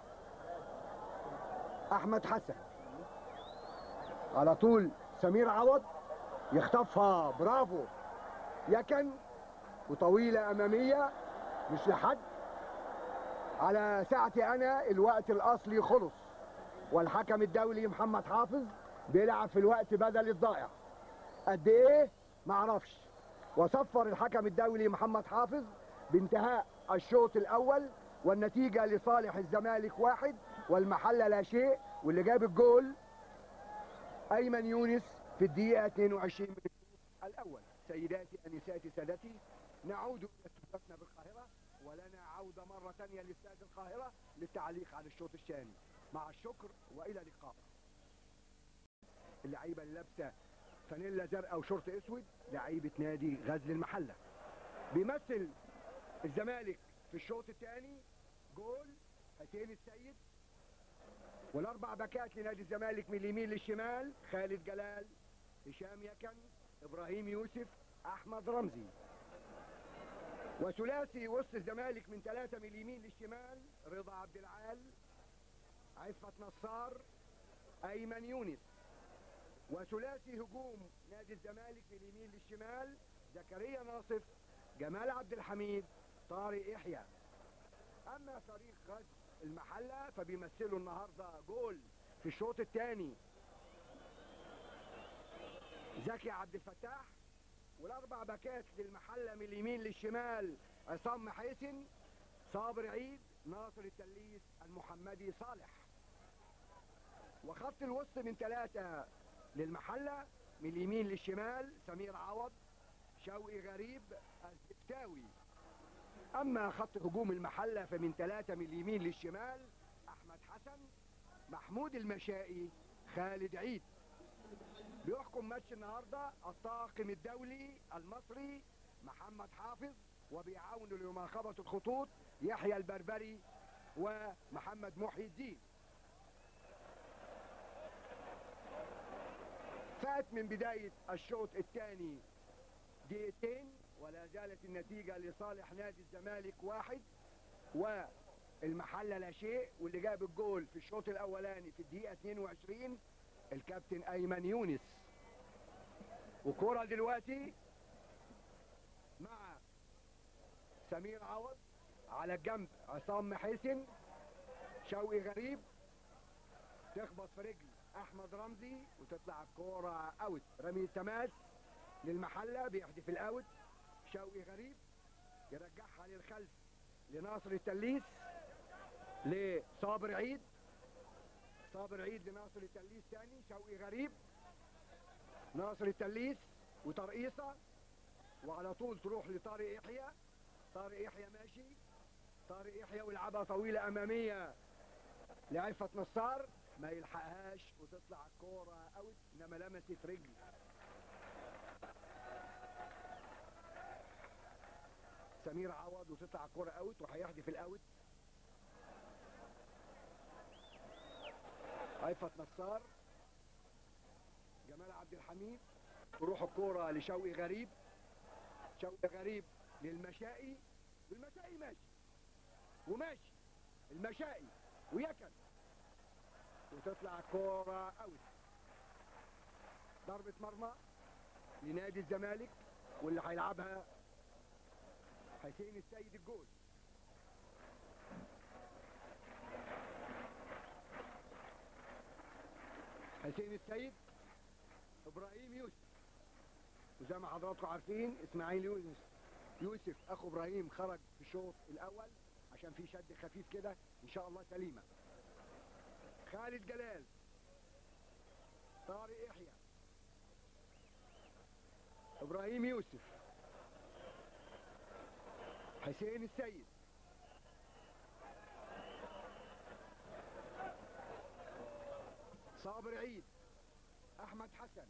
احمد حسن على طول سمير عوض يخطفها برافو يكن وطويلة أمامية مش لحد على ساعتي أنا الوقت الأصلي خلص والحكم الدولي محمد حافظ بيلعب في الوقت بدل الضائع قد إيه معرفش وصفر الحكم الدولي محمد حافظ بانتهاء الشوط الاول والنتيجه لصالح الزمالك واحد والمحله لا شيء واللي جاب الجول ايمن يونس في الدقيقه 22 من الشوط الاول سيداتي انساتي سادتي نعود الى استوديوهاتنا بالقاهره ولنا عوده مره ثانيه لاستاد القاهره للتعليق على الشوط الثاني مع الشكر والى اللقاء اللعيبه اللي لابسه فانيلا زرقاء وشورت اسود لعيبه نادي غزل المحله بيمثل الزمالك في الشوط الثاني جول حسين السيد والاربع باكات لنادي الزمالك من اليمين للشمال خالد جلال هشام يكن ابراهيم يوسف احمد رمزي وثلاثي وسط الزمالك من ثلاثه من اليمين للشمال رضا عبد العال عفت نصار ايمن يونس وثلاثي هجوم نادي الزمالك من اليمين للشمال زكريا ناصف جمال عبد الحميد طارق يحيى اما فريق غزل المحله فبيمثلوا النهارده جول في الشوط الثاني زكي عبد الفتاح والاربع باكات للمحله من اليمين للشمال عصام محيسن صابر عيد ناصر التليس المحمدي صالح وخط الوسط من ثلاثه للمحله من اليمين للشمال سمير عوض شوقي غريب الزفتاوي اما خط هجوم المحله فمن ثلاثه من اليمين للشمال احمد حسن محمود المشائي خالد عيد بيحكم ماتش النهارده الطاقم الدولي المصري محمد حافظ وبيعاونوا لمراقبه الخطوط يحيى البربري ومحمد محي الدين فات من بدايه الشوط الثاني دقيقتين ولا زالت النتيجة لصالح نادي الزمالك واحد والمحلة لا شيء واللي جاب الجول في الشوط الأولاني في الدقيقة 22 الكابتن أيمن يونس وكرة دلوقتي مع سمير عوض على الجنب عصام محسن شوقي غريب تخبط في رجل احمد رمزي وتطلع الكوره اوت رمي التماس للمحله بيحدف الاوت شوقي غريب يرجعها للخلف لناصر التليس لصابر عيد صابر عيد لناصر التليس تاني شوقي غريب ناصر التليس وترقيصة وعلى طول تروح لطارق يحيى طارق يحيى ماشي طارق يحيى ويلعبها طويلة أمامية لعفة نصار ما يلحقهاش وتطلع الكورة اوت انما لمست رجل سمير عوض وتطلع الكرة اوت وهيحدف الاوت عفت نصار جمال عبد الحميد تروح الكرة لشوقي غريب شوقي غريب للمشائي والمشائي ماشي وماشي المشائي ويكن وتطلع الكرة اوت ضربة مرمى لنادي الزمالك واللي هيلعبها حسين السيد الجول حسين السيد ابراهيم يوسف وزي ما حضراتكم عارفين اسماعيل يونس يوسف اخو ابراهيم خرج في الشوط الاول عشان في شد خفيف كده ان شاء الله سليمه خالد جلال طارق يحيى ابراهيم يوسف حسين السيد صابر عيد احمد حسن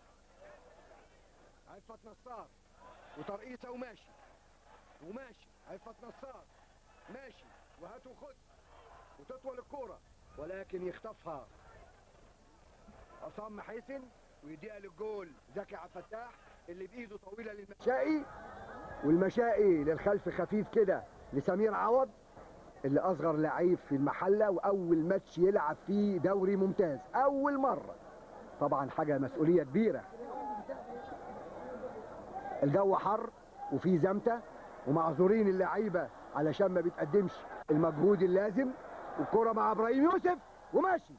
عفت نصار وترقيصه وماشي وماشي عفت نصار ماشي وهات وخد وتطول الكوره ولكن يخطفها عصام محيسن ويديها للجول زكي عبد الفتاح اللي بايده طويله للمشائي والمشائي للخلف خفيف كده لسمير عوض اللي اصغر لعيب في المحله واول ماتش يلعب فيه دوري ممتاز اول مره طبعا حاجه مسؤوليه كبيره الجو حر وفي زمته ومعذورين اللعيبه علشان ما بتقدمش المجهود اللازم والكره مع ابراهيم يوسف وماشي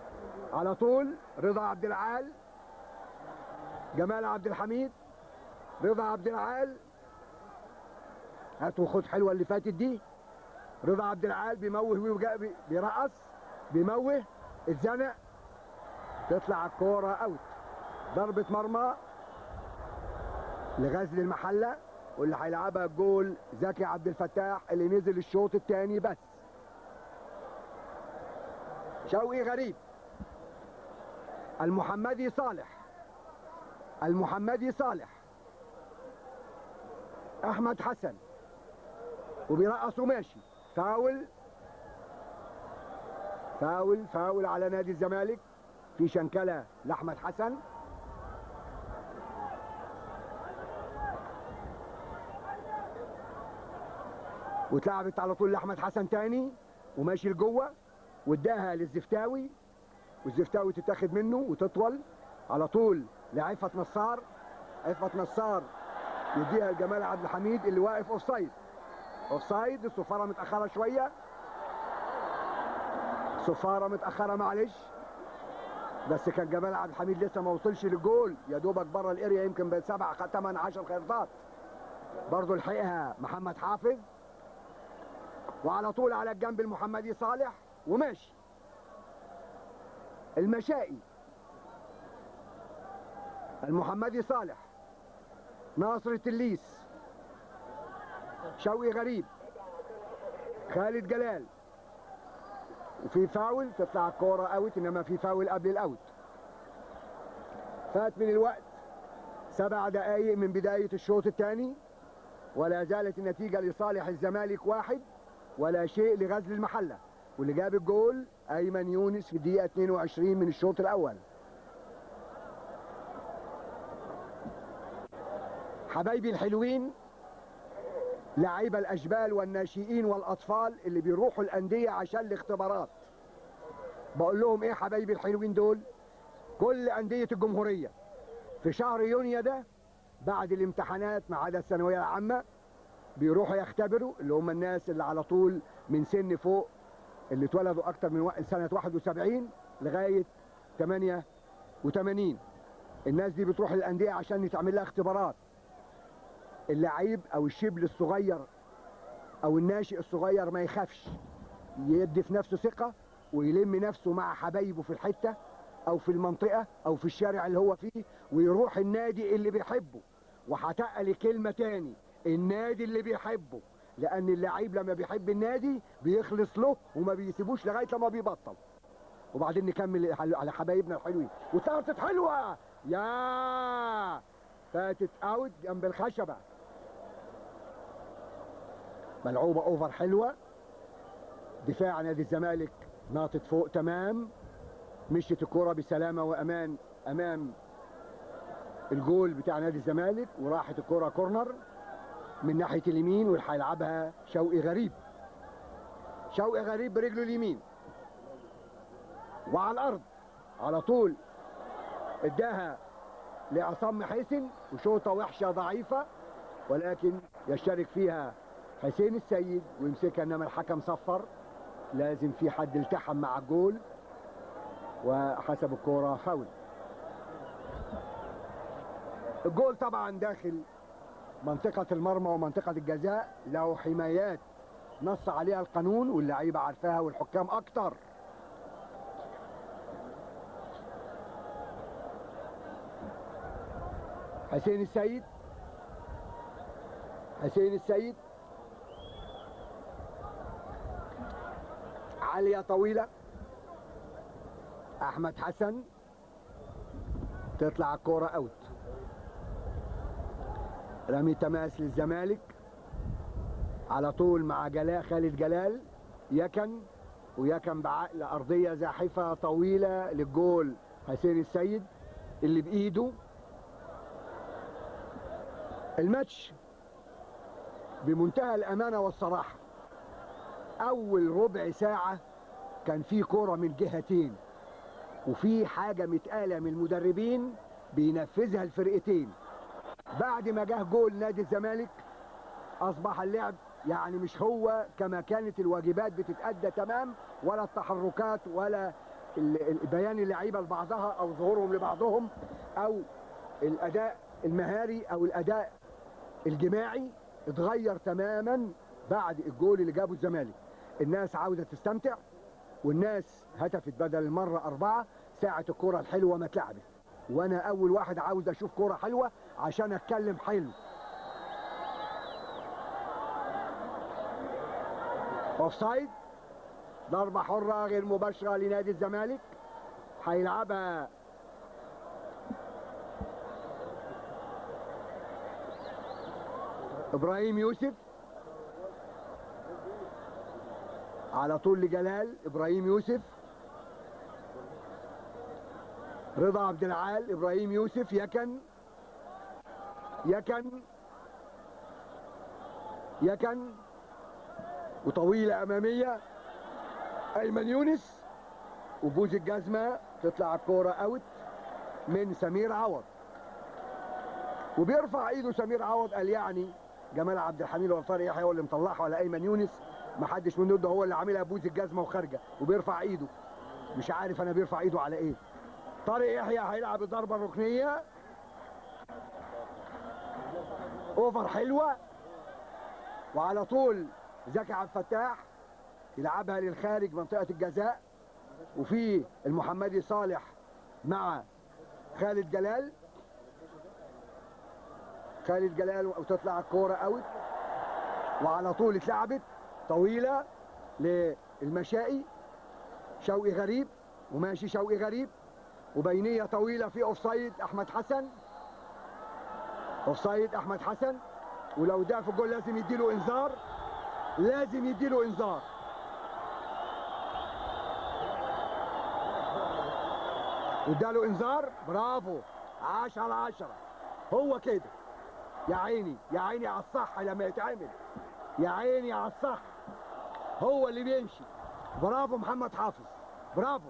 على طول رضا عبد العال جمال عبد الحميد رضا عبد العال هاتوا خد حلوه اللي فاتت دي رضا عبد العال بيموه ويوجا- بي- بيرقص بيموه اتزنق تطلع الكوره اوت ضربه مرمى لغزل المحله واللي هيلعبها الجول زكي عبد الفتاح اللي نزل الشوط الثاني بس شوقي غريب المحمدي صالح المحمدي صالح احمد حسن وبيرقص وماشي فاول فاول فاول على نادي الزمالك في شنكله لاحمد حسن واتلعبت على طول لاحمد حسن تاني وماشي لجوه واداها للزفتاوي والزفتاوي تتاخد منه وتطول على طول لعفت نصار عفت نصار يديها لجمال عبد الحميد اللي واقف اوف سايد اوف سايد الصفاره متاخره شويه صفاره متاخره معلش بس كان جمال عبد الحميد لسه ما وصلش للجول يا دوبك بره الاريا يمكن بسبع 8 10 خيارات برضه لحقها محمد حافظ وعلى طول على الجنب المحمدي صالح وماشي المشائي المحمدي صالح ناصر التليس شوقي غريب خالد جلال وفي فاول تطلع الكورة اوت انما في فاول قبل الاوت فات من الوقت سبع دقايق من بداية الشوط الثاني ولا زالت النتيجة لصالح الزمالك واحد ولا شيء لغزل المحلة واللي جاب الجول ايمن يونس في الدقيقة 22 من الشوط الاول حبايبي الحلوين لعيبة الأشبال والناشئين والأطفال اللي بيروحوا الأندية عشان الاختبارات بقول لهم إيه حبايبي الحلوين دول كل أندية الجمهورية في شهر يونيو ده بعد الامتحانات ما عدا الثانوية العامة بيروحوا يختبروا اللي هم الناس اللي على طول من سن فوق اللي اتولدوا أكتر من وا- سنة 71 لغاية 88 الناس دي بتروح الأندية عشان يتعمل لها اختبارات اللعيب او الشبل الصغير او الناشئ الصغير ما يخافش يدي في نفسه ثقة ويلم نفسه مع حبايبه في الحتة او في المنطقة او في الشارع اللي هو فيه ويروح النادي اللي بيحبه وهتقل كلمة تاني النادي اللي بيحبه لان اللعيب لما بيحب النادي بيخلص له وما بيسيبوش لغاية لما بيبطل وبعدين نكمل على حبايبنا الحلوين وطارت حلوة يا فاتت اوت جنب الخشبة ملعوبة اوفر حلوة دفاع نادي الزمالك ناطط فوق تمام مشيت الكرة بسلامة وامان امام الجول بتاع نادي الزمالك وراحت الكرة كورنر من ناحية اليمين واللي هيلعبها شوقي غريب شوقي غريب برجله اليمين وعلى الارض على طول اداها لعصام حسن وشوطه وحشه ضعيفه ولكن يشترك فيها حسين السيد ويمسكها انما الحكم صفر لازم في حد التحم مع الجول وحسب الكوره فاول الجول طبعا داخل منطقة المرمى ومنطقة الجزاء له حمايات نص عليها القانون واللعيبة عارفاها والحكام أكتر حسين السيد حسين السيد عالية طويلة أحمد حسن تطلع الكورة أوت رمي تماس للزمالك على طول مع جلال خالد جلال يكن ويكن بعقل أرضية زاحفة طويلة للجول حسين السيد اللي بإيده الماتش بمنتهى الأمانة والصراحة أول ربع ساعة كان في كرة من جهتين وفي حاجة متقالة من المدربين بينفذها الفرقتين بعد ما جه جول نادي الزمالك أصبح اللعب يعني مش هو كما كانت الواجبات بتتأدى تمام ولا التحركات ولا ال- ال- بيان اللعيبة لبعضها أو ظهورهم لبعضهم أو الأداء المهاري او الاداء الجماعي اتغير تماما بعد الجول اللي جابه الزمالك الناس عاوزه تستمتع والناس هتفت بدل المره اربعه ساعه الكره الحلوه ما اتلعبت وانا اول واحد عاوز اشوف كره حلوه عشان اتكلم حلو اوفسايد ضربه حره غير مباشره لنادي الزمالك هيلعبها ابراهيم يوسف على طول لجلال ابراهيم يوسف رضا عبد العال ابراهيم يوسف يكن يكن يكن وطويله اماميه ايمن يونس وبوز الجزمه تطلع الكوره اوت من سمير عوض وبيرفع ايده سمير عوض قال يعني جمال عبد الحميد ولا طارق يحيى هو اللي مطلعها ولا ايمن يونس ما حدش من ضده هو اللي عاملها بوز الجزمه وخارجه وبيرفع ايده مش عارف انا بيرفع ايده على ايه طارق يحيى هيلعب الضربه الركنيه اوفر حلوه وعلى طول زكي عبد الفتاح يلعبها للخارج منطقه الجزاء وفي المحمدي صالح مع خالد جلال خالد جلال وتطلع الكوره اوت وعلى طول اتلعبت طويله للمشائي شوقي غريب وماشي شوقي غريب وبينيه طويله في اوفسايد احمد حسن اوفسايد احمد حسن ولو ده في الجول لازم يديله انذار لازم يديله انذار واداله انذار برافو 10 على 10 هو كده يا عيني يا عيني على الصح لما يتعمل يا عيني على الصح هو اللي بيمشي برافو محمد حافظ برافو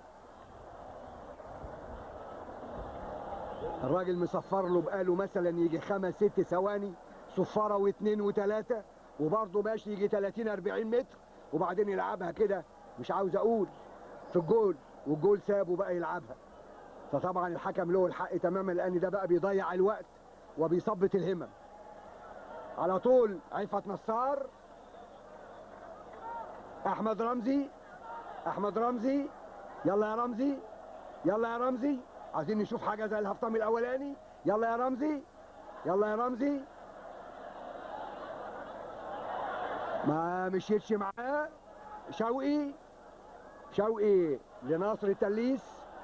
الراجل مصفر له بقاله مثلا يجي خمس ست ثواني صفاره واثنين وثلاثه وبرضه ماشي يجي 30 40 متر وبعدين يلعبها كده مش عاوز اقول في الجول والجول سابه بقى يلعبها فطبعا الحكم له الحق تماما لان ده بقى بيضيع الوقت وبيثبط الهمم على طول عفت نصار احمد رمزي احمد رمزي يلا يا رمزي يلا يا رمزي عايزين نشوف حاجه زي الهفتم الاولاني يلا يا رمزي يلا يا رمزي ما مشيتش معاه شوقي شوقي لناصر التليس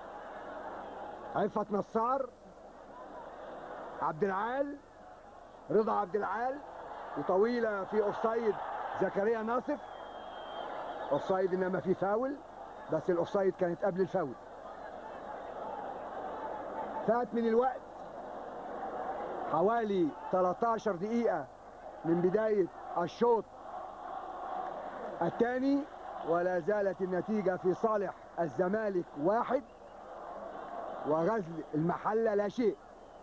عفت نصار عبد العال رضا عبد العال وطويله في اوفسايد زكريا ناصف اوفسايد انما في فاول بس الاوفسايد كانت قبل الفاول فات من الوقت حوالي 13 دقيقة من بداية الشوط الثاني ولا زالت النتيجة في صالح الزمالك واحد وغزل المحلة لا شيء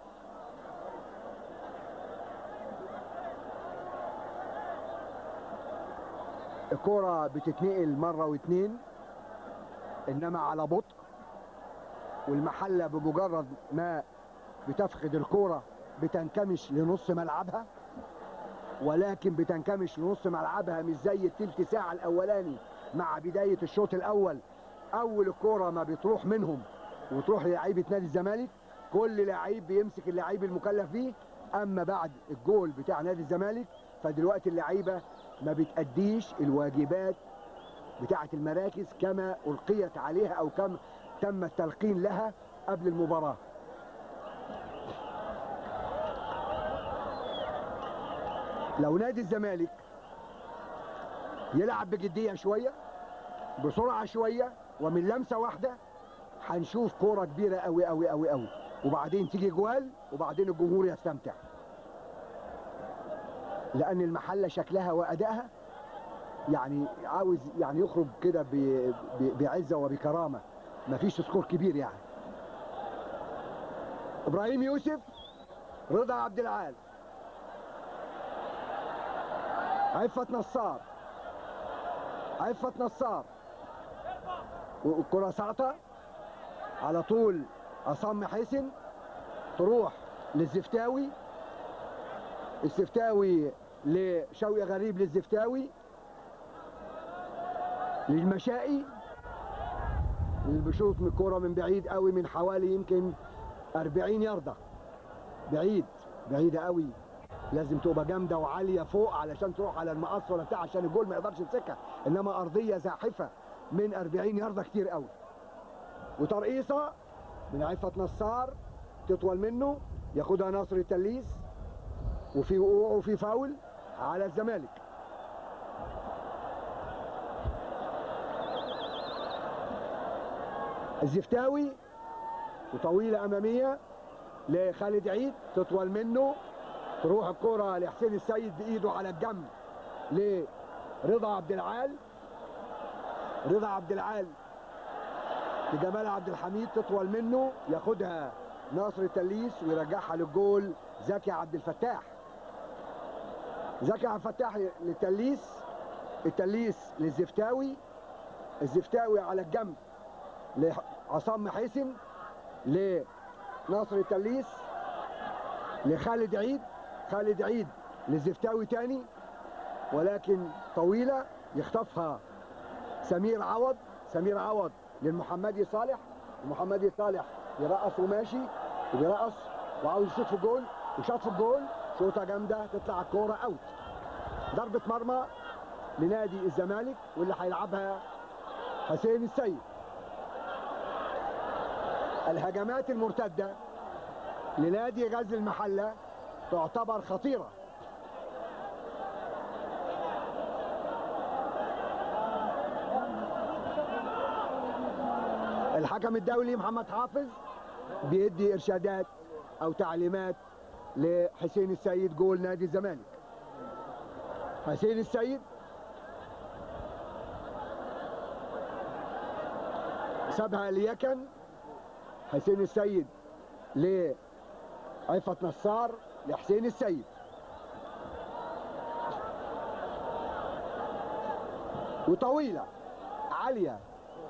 الكرة بتتنقل مرة واتنين انما على بطء والمحلة بمجرد ما بتفقد الكرة بتنكمش لنص ملعبها ولكن بتنكمش لنص ملعبها مش زي التلت ساعة الأولاني مع بداية الشوط الأول أول الكرة ما بتروح منهم وتروح للعيبة نادي الزمالك كل لعيب بيمسك اللعيب المكلف بيه أما بعد الجول بتاع نادي الزمالك فدلوقتي اللعيبة ما بتأديش الواجبات بتاعة المراكز كما ألقيت عليها أو كم تم التلقين لها قبل المباراة لو نادي الزمالك يلعب بجدية شوية بسرعة شوية ومن لمسة واحدة هنشوف كورة كبيرة قوي قوي قوي قوي وبعدين تيجي جوال وبعدين الجمهور يستمتع لأن المحلة شكلها وأدائها يعني عاوز يعني يخرج كده ب- ب- بعزة وبكرامة مفيش سكور كبير يعني إبراهيم يوسف رضا عبد العال عفت نصار عفت نصار والكرة ساقطة على طول عصام حسن تروح للزفتاوي الزفتاوي لشوقي غريب للزفتاوي للمشائي اللي بيشوط من الكوره من بعيد قوي من حوالي يمكن 40 ياردة بعيد بعيدة قوي لازم تبقى جامدة وعالية فوق علشان تروح على المقص ولا بتاع عشان الجول ما يقدرش يمسكها انما ارضية زاحفة من 40 ياردة كتير قوي وترقيصة من عفة نصار تطول منه ياخدها ناصر التليس وفي وقوع وفي فاول على الزمالك الزفتاوي وطويلة أمامية لخالد عيد تطول منه تروح الكرة لحسين السيد بإيده على الجنب لرضا عبد العال رضا عبد العال لجمال عبد الحميد تطول منه ياخدها ناصر التليس ويرجعها للجول زكي عبد الفتاح زكي عبد الفتاح للتليس التليس للزفتاوي الزفتاوي على الجنب لعصام حسن لناصر التليس لخالد عيد خالد عيد للزفتاوي تاني ولكن طويلة يخطفها سمير عوض سمير عوض للمحمدي صالح المحمدي صالح يرقص وماشي وبيرقص وعاوز يشوط في الجول وشاط في الجول شوطة جامدة تطلع الكورة اوت ضربة مرمى لنادي الزمالك واللي هيلعبها حسين السيد الهجمات المرتدة لنادي غزل المحلة تعتبر خطيرة الحكم الدولي محمد حافظ بيدي إرشادات أو تعليمات لحسين السيد جول نادي الزمالك حسين السيد سابها ليكن حسين السيد لعفة نصار لحسين السيد وطويلة عالية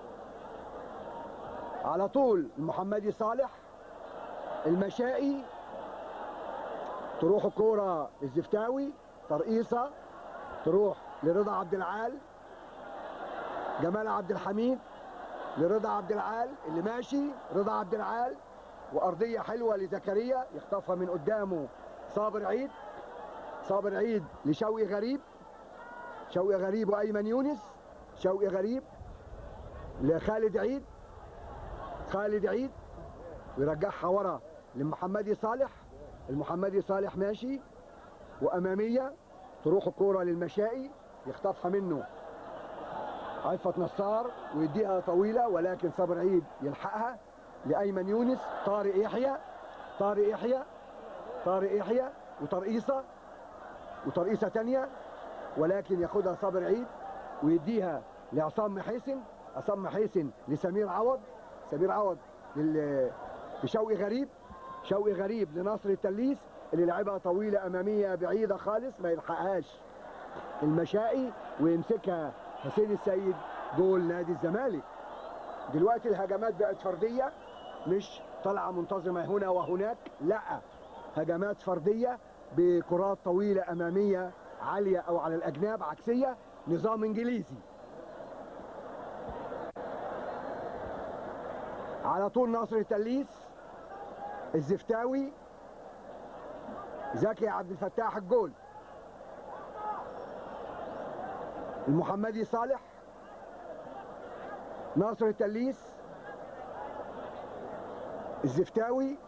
على طول المحمدي صالح المشائي تروح الكورة الزفتاوي ترقيصة تروح لرضا عبد العال جمال عبد الحميد لرضا عبد العال اللي ماشي رضا عبد العال وارضيه حلوه لزكريا يخطفها من قدامه صابر عيد صابر عيد لشوقي غريب شوقي غريب وايمن يونس شوقي غريب لخالد عيد خالد عيد ويرجعها ورا لمحمدي صالح المحمدي صالح ماشي واماميه تروح الكوره للمشائي يخطفها منه عفة نصار ويديها طويلة ولكن صبر عيد يلحقها لأيمن يونس طارق يحيى طارق يحيى طارق يحيى وترقيصة وترقيصة تانية ولكن ياخدها صابر عيد ويديها لعصام محيسن عصام محيسن لسمير عوض سمير عوض لل- لشوقي غريب شوقي غريب لناصر التليس اللي لعبها طويلة أمامية بعيدة خالص ما يلحقهاش المشائي ويمسكها حسين السيد جول نادي الزمالك دلوقتي الهجمات بقت فردية مش طالعة منتظمة هنا وهناك لا هجمات فردية بكرات طويلة أمامية عالية أو على الأجناب عكسية نظام إنجليزي على طول ناصر التليس الزفتاوي زكي عبد الفتاح الجول المحمدي صالح ناصر التليس الزفتاوي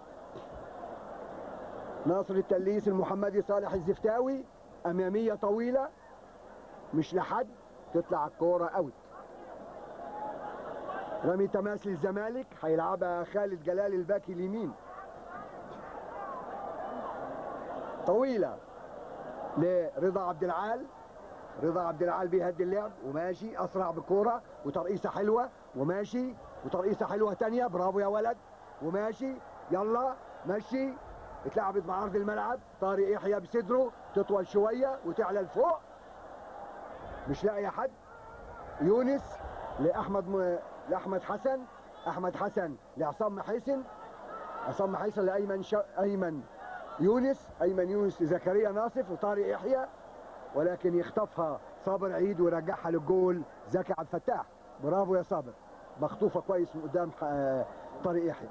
ناصر التليس المحمدي صالح الزفتاوي أمامية طويلة مش لحد تطلع الكورة اوت رمي تماس للزمالك هيلعبها خالد جلال الباكي اليمين طويلة لرضا عبد العال رضا عبد العال بيهدي اللعب وماشي اسرع بكوره وترقيصه حلوه وماشي وترقيصه حلوه تانية برافو يا ولد وماشي يلا مشي اتلعبت مع ارض الملعب طارق يحيى بصدره تطول شويه وتعلى لفوق مش لاقي حد يونس لاحمد م... لاحمد حسن احمد حسن لعصام محيسن عصام محيسن لايمن ش... ايمن يونس ايمن يونس لزكريا ناصف وطارق يحيى ولكن يخطفها صابر عيد ويرجعها للجول زكي عبد الفتاح برافو يا صابر مخطوفه كويس من قدام آه، طارق يحيى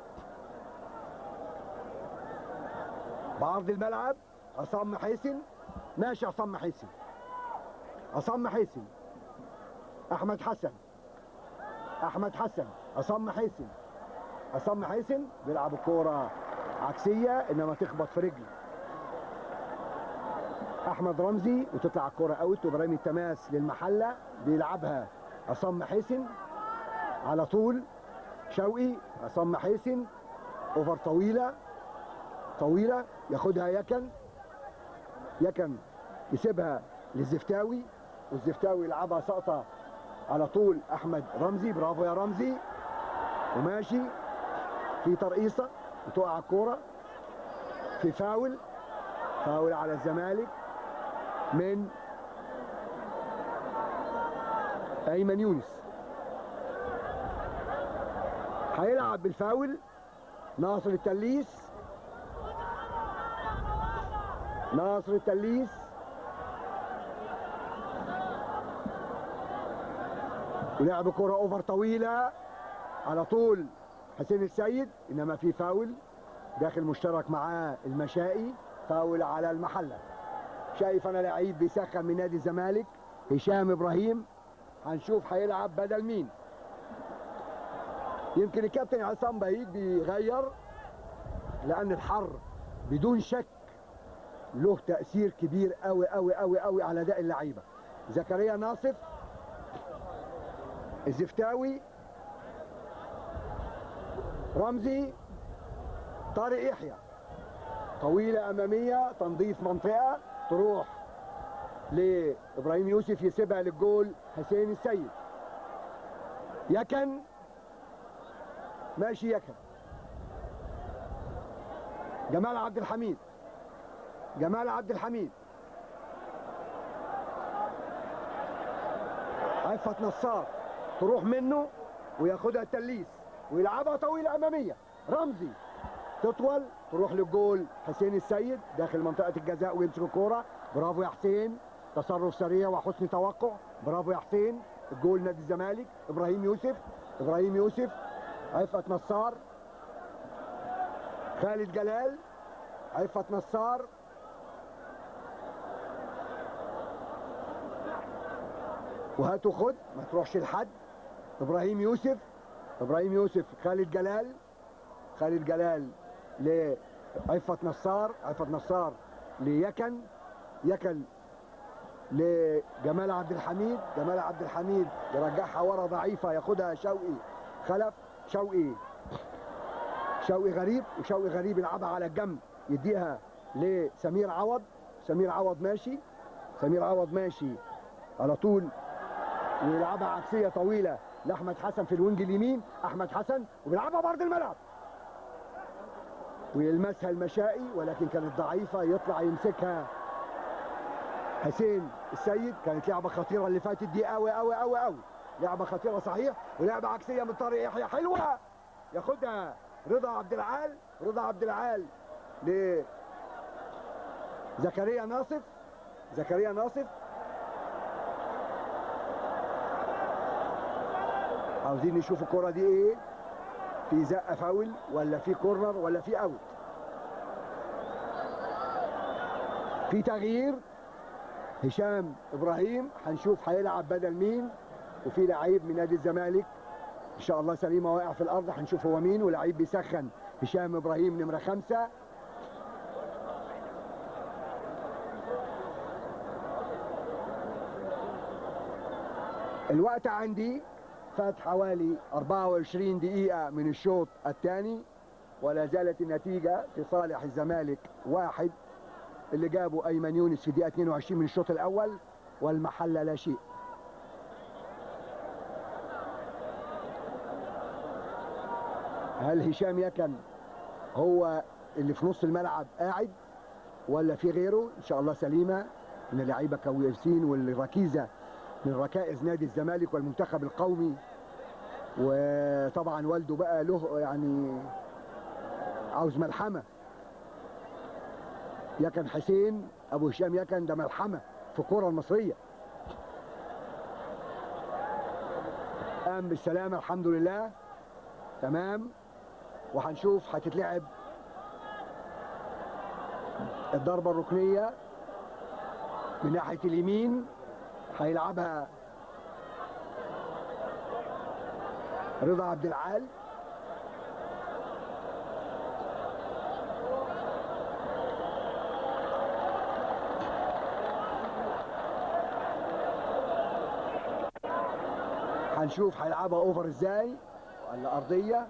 بعرض الملعب عصام محيسن ماشي عصام محيسن عصام محيسن احمد حسن احمد حسن عصام محيسن عصام محيسن بيلعب الكوره عكسيه انما تخبط في رجله احمد رمزي وتطلع الكوره اوت وابراهيم التماس للمحله بيلعبها عصام محيسن على طول شوقي عصام محيسن اوفر طويله طويله ياخدها يكن يكن يسيبها للزفتاوي والزفتاوي يلعبها سقطه على طول احمد رمزي برافو يا رمزي وماشي في ترقيصه وتقع الكوره في فاول فاول على الزمالك من ايمن يونس هيلعب بالفاول ناصر التليس ناصر التليس ولعب كرة اوفر طويلة على طول حسين السيد انما في فاول داخل مشترك معاه المشائي فاول على المحلة شايف انا لعيب بيسخن من نادي الزمالك هشام ابراهيم هنشوف هيلعب بدل مين يمكن الكابتن عصام بعيد بيغير لان الحر بدون شك له تاثير كبير قوي قوي قوي قوي على اداء اللعيبه زكريا ناصف الزفتاوي رمزي طارق يحيى طويله اماميه تنظيف منطقه تروح لابراهيم يوسف يسيبها للجول حسين السيد يكن ماشي يكن جمال عبد الحميد جمال عبد الحميد عفت نصار تروح منه وياخدها التليس ويلعبها طويلة أمامية رمزي تطول تروح للجول حسين السيد داخل منطقة الجزاء ويمسك الكورة برافو يا حسين تصرف سريع وحسن توقع برافو يا حسين الجول نادي الزمالك إبراهيم يوسف إبراهيم يوسف عفت نصار خالد جلال عفت نصار وهات وخد ما تروحش لحد ابراهيم يوسف ابراهيم يوسف خالد جلال خالد جلال لعفت نصار عفت نصار ليكن يكن لجمال عبد الحميد جمال عبد الحميد يرجعها ورا ضعيفه ياخدها شوقي خلف شوقي شوقي غريب وشوقي غريب يلعبها على الجنب يديها لسمير عوض سمير عوض ماشي سمير عوض ماشي على طول ويلعبها عكسيه طويله لاحمد حسن في الوينج اليمين احمد حسن وبيلعبها برضه الملعب ويلمسها المشائي ولكن كانت ضعيفه يطلع يمسكها حسين السيد كانت لعبه خطيره اللي فاتت دي قوي قوي قوي قوي لعبه خطيره صحيح ولعبه عكسيه من طارق يحيى حلوه ياخدها رضا عبد العال رضا عبد العال ل زكريا ناصف زكريا ناصف عاوزين نشوف الكرة دي ايه في زقة فاول ولا في كورنر ولا في اوت في تغيير هشام ابراهيم هنشوف هيلعب بدل مين وفي لعيب من نادي الزمالك ان شاء الله سليمه واقع في الارض هنشوف هو مين ولعيب بيسخن هشام ابراهيم نمره خمسة الوقت عندي فات حوالي 24 دقيقة من الشوط الثاني ولا زالت النتيجة في صالح الزمالك واحد اللي جابه أيمن يونس في دقيقة 22 من الشوط الأول والمحلة لا شيء هل هشام يكن هو اللي في نص الملعب قاعد ولا في غيره ان شاء الله سليمه من اللعيبه كويسين والركيزه من ركائز نادي الزمالك والمنتخب القومي وطبعا والده بقى له يعني عاوز ملحمه يكن حسين ابو هشام يكن ده ملحمه في الكره المصريه قام بالسلامه الحمد لله تمام وهنشوف هتتلعب الضربه الركنيه من ناحيه اليمين هيلعبها رضا عبد العال هنشوف هيلعبها اوفر ازاي ولا ارضيه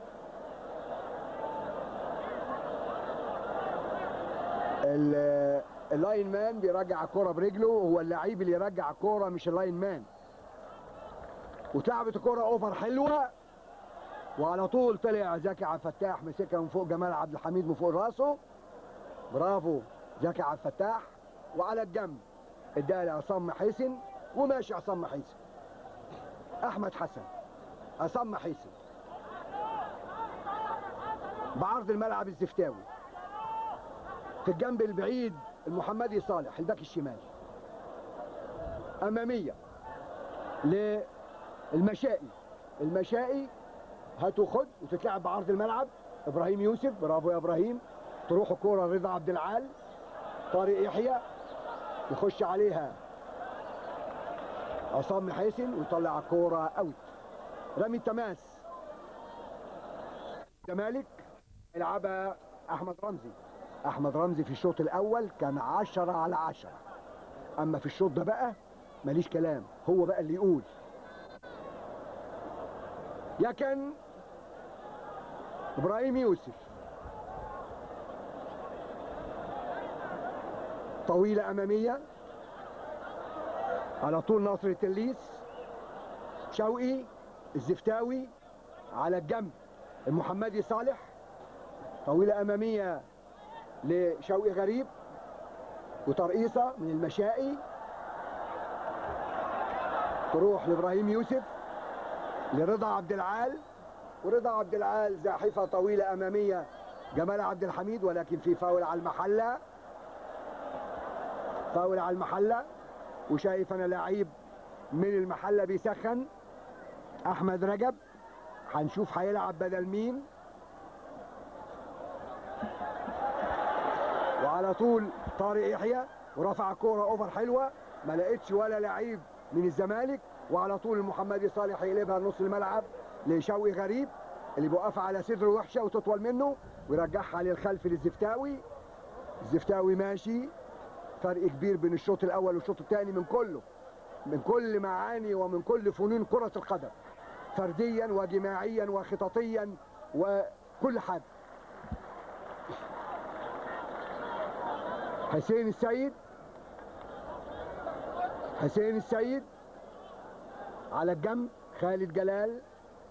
ال- اللاين مان بيرجع الكرة برجله هو اللعيب اللي يرجع الكرة مش اللاين مان واتلعبت الكرة اوفر حلوة وعلى طول طلع زكي عبد الفتاح مسكها من فوق جمال عبد الحميد من فوق راسه برافو زكي عبد الفتاح وعلى الجنب اداها لعصام محيسن وماشي عصام محيسن احمد حسن عصام محيسن بعرض الملعب الزفتاوي في الجنب البعيد المحمدي صالح الباك الشمال اماميه للمشائي المشائي هاتوا خد وتتلعب بعرض الملعب ابراهيم يوسف برافو يا ابراهيم تروح الكوره رضا عبد العال طارق يحيى يخش عليها عصام محاسن ويطلع الكوره اوت رمي التماس الزمالك يلعبها احمد رمزي احمد رمزي في الشوط الاول كان عشرة على عشرة اما في الشوط ده بقى ماليش كلام هو بقى اللي يقول يكن ابراهيم يوسف طويلة أمامية على طول ناصر التليس شوقي الزفتاوي على الجنب المحمدي صالح طويلة أمامية لشوقي غريب وترقيصة من المشائي تروح لإبراهيم يوسف لرضا عبد العال ورضا عبد العال زاحفة طويلة أمامية جمال عبد الحميد ولكن في فاول على المحلة فاول على المحلة وشايف أنا لعيب من المحلة بيسخن أحمد رجب هنشوف هيلعب بدل مين وعلى طول طارق يحيى ورفع كوره اوفر حلوه ما لقيتش ولا لعيب من الزمالك وعلى طول المحمدي صالح يقلبها لنص الملعب لشوقي غريب اللي بيوقفها على صدره وحشه وتطول منه ويرجعها للخلف للزفتاوي الزفتاوي ماشي فرق كبير بين الشوط الاول والشوط الثاني من كله من كل معاني ومن كل فنون كره القدم فرديا وجماعيا وخططيا وكل حاجه حسين السيد حسين السيد على الجنب خالد جلال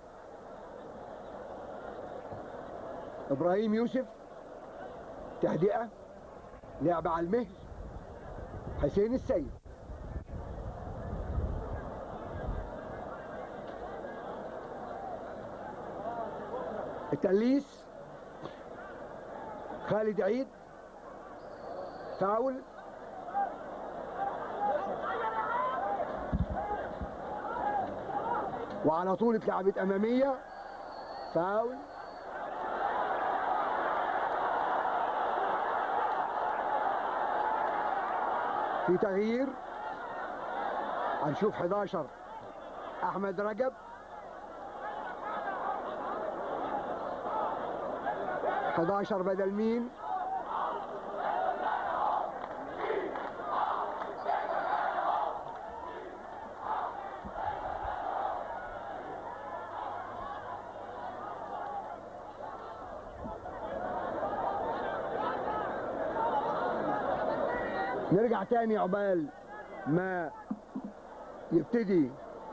ابراهيم يوسف تهدئه لعب على المهل حسين السيد التليس خالد عيد فاول وعلى طول اتلعبت اماميه فاول في تغيير هنشوف 11 احمد رجب حداشر بدل مين نرجع تاني عقبال ما يبتدي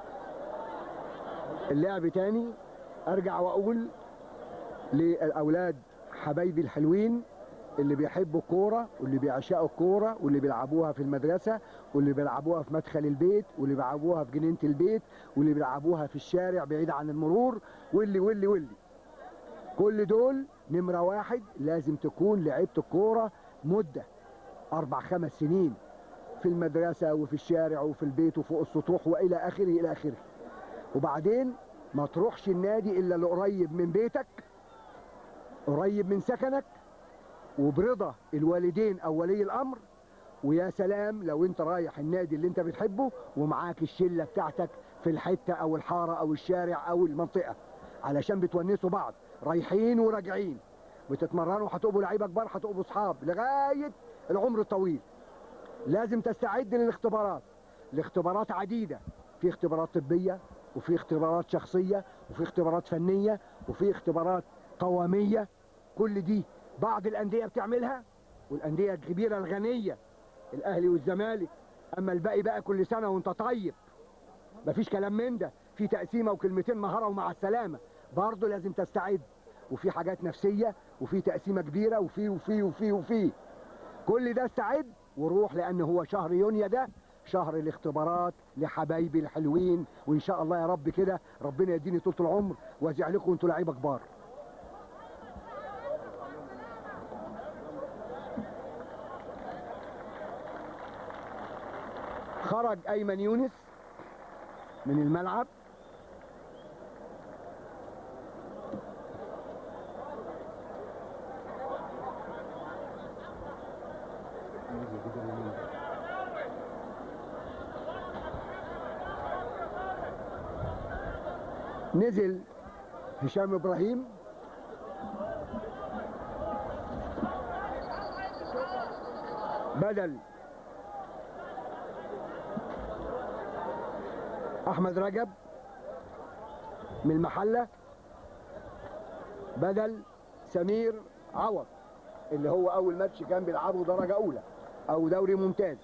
اللعب تاني ارجع واقول للاولاد حبايبي الحلوين اللي بيحبوا الكوره واللي بيعشقوا الكوره واللي بيلعبوها في المدرسه واللي بيلعبوها في مدخل البيت واللي بيلعبوها في جنينه البيت واللي بيلعبوها في الشارع بعيد عن المرور واللي واللي واللي كل دول نمره واحد لازم تكون لعيبه الكوره مده اربع خمس سنين في المدرسه وفي الشارع وفي البيت وفوق السطوح والى اخره الى اخره وبعدين ما تروحش النادي الا اللي قريب من بيتك قريب من سكنك وبرضا الوالدين او ولي الامر ويا سلام لو انت رايح النادي اللي انت بتحبه ومعاك الشله بتاعتك في الحته او الحاره او الشارع او المنطقه علشان بتونسوا بعض رايحين وراجعين بتتمرنوا هتبقوا لعيبه كبار هتبقوا اصحاب لغايه العمر الطويل لازم تستعد للاختبارات الاختبارات عديده في اختبارات طبيه وفي اختبارات شخصيه وفي اختبارات فنيه وفي اختبارات قواميه كل دي بعض الانديه بتعملها والانديه الكبيره الغنيه الاهلي والزمالك اما الباقي بقى كل سنه وانت طيب مفيش كلام من ده في تقسيمه وكلمتين مهاره ومع السلامه برضه لازم تستعد وفي حاجات نفسيه وفي تقسيمه كبيره وفي وفي وفي وفي كل ده استعد وروح لان هو شهر يونيو ده شهر الاختبارات لحبايبي الحلوين وان شاء الله يا رب كده ربنا يديني طول العمر وازع لكم انتوا لعيبه كبار خرج ايمن يونس من الملعب نزل هشام ابراهيم بدل احمد رجب من المحله بدل سمير عوض اللي هو اول ماتش كان بيلعبه درجه اولى او دوري ممتاز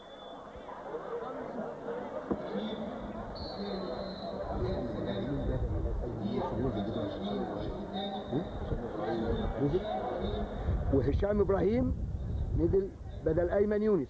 وهشام ابراهيم نزل بدل ايمن يونس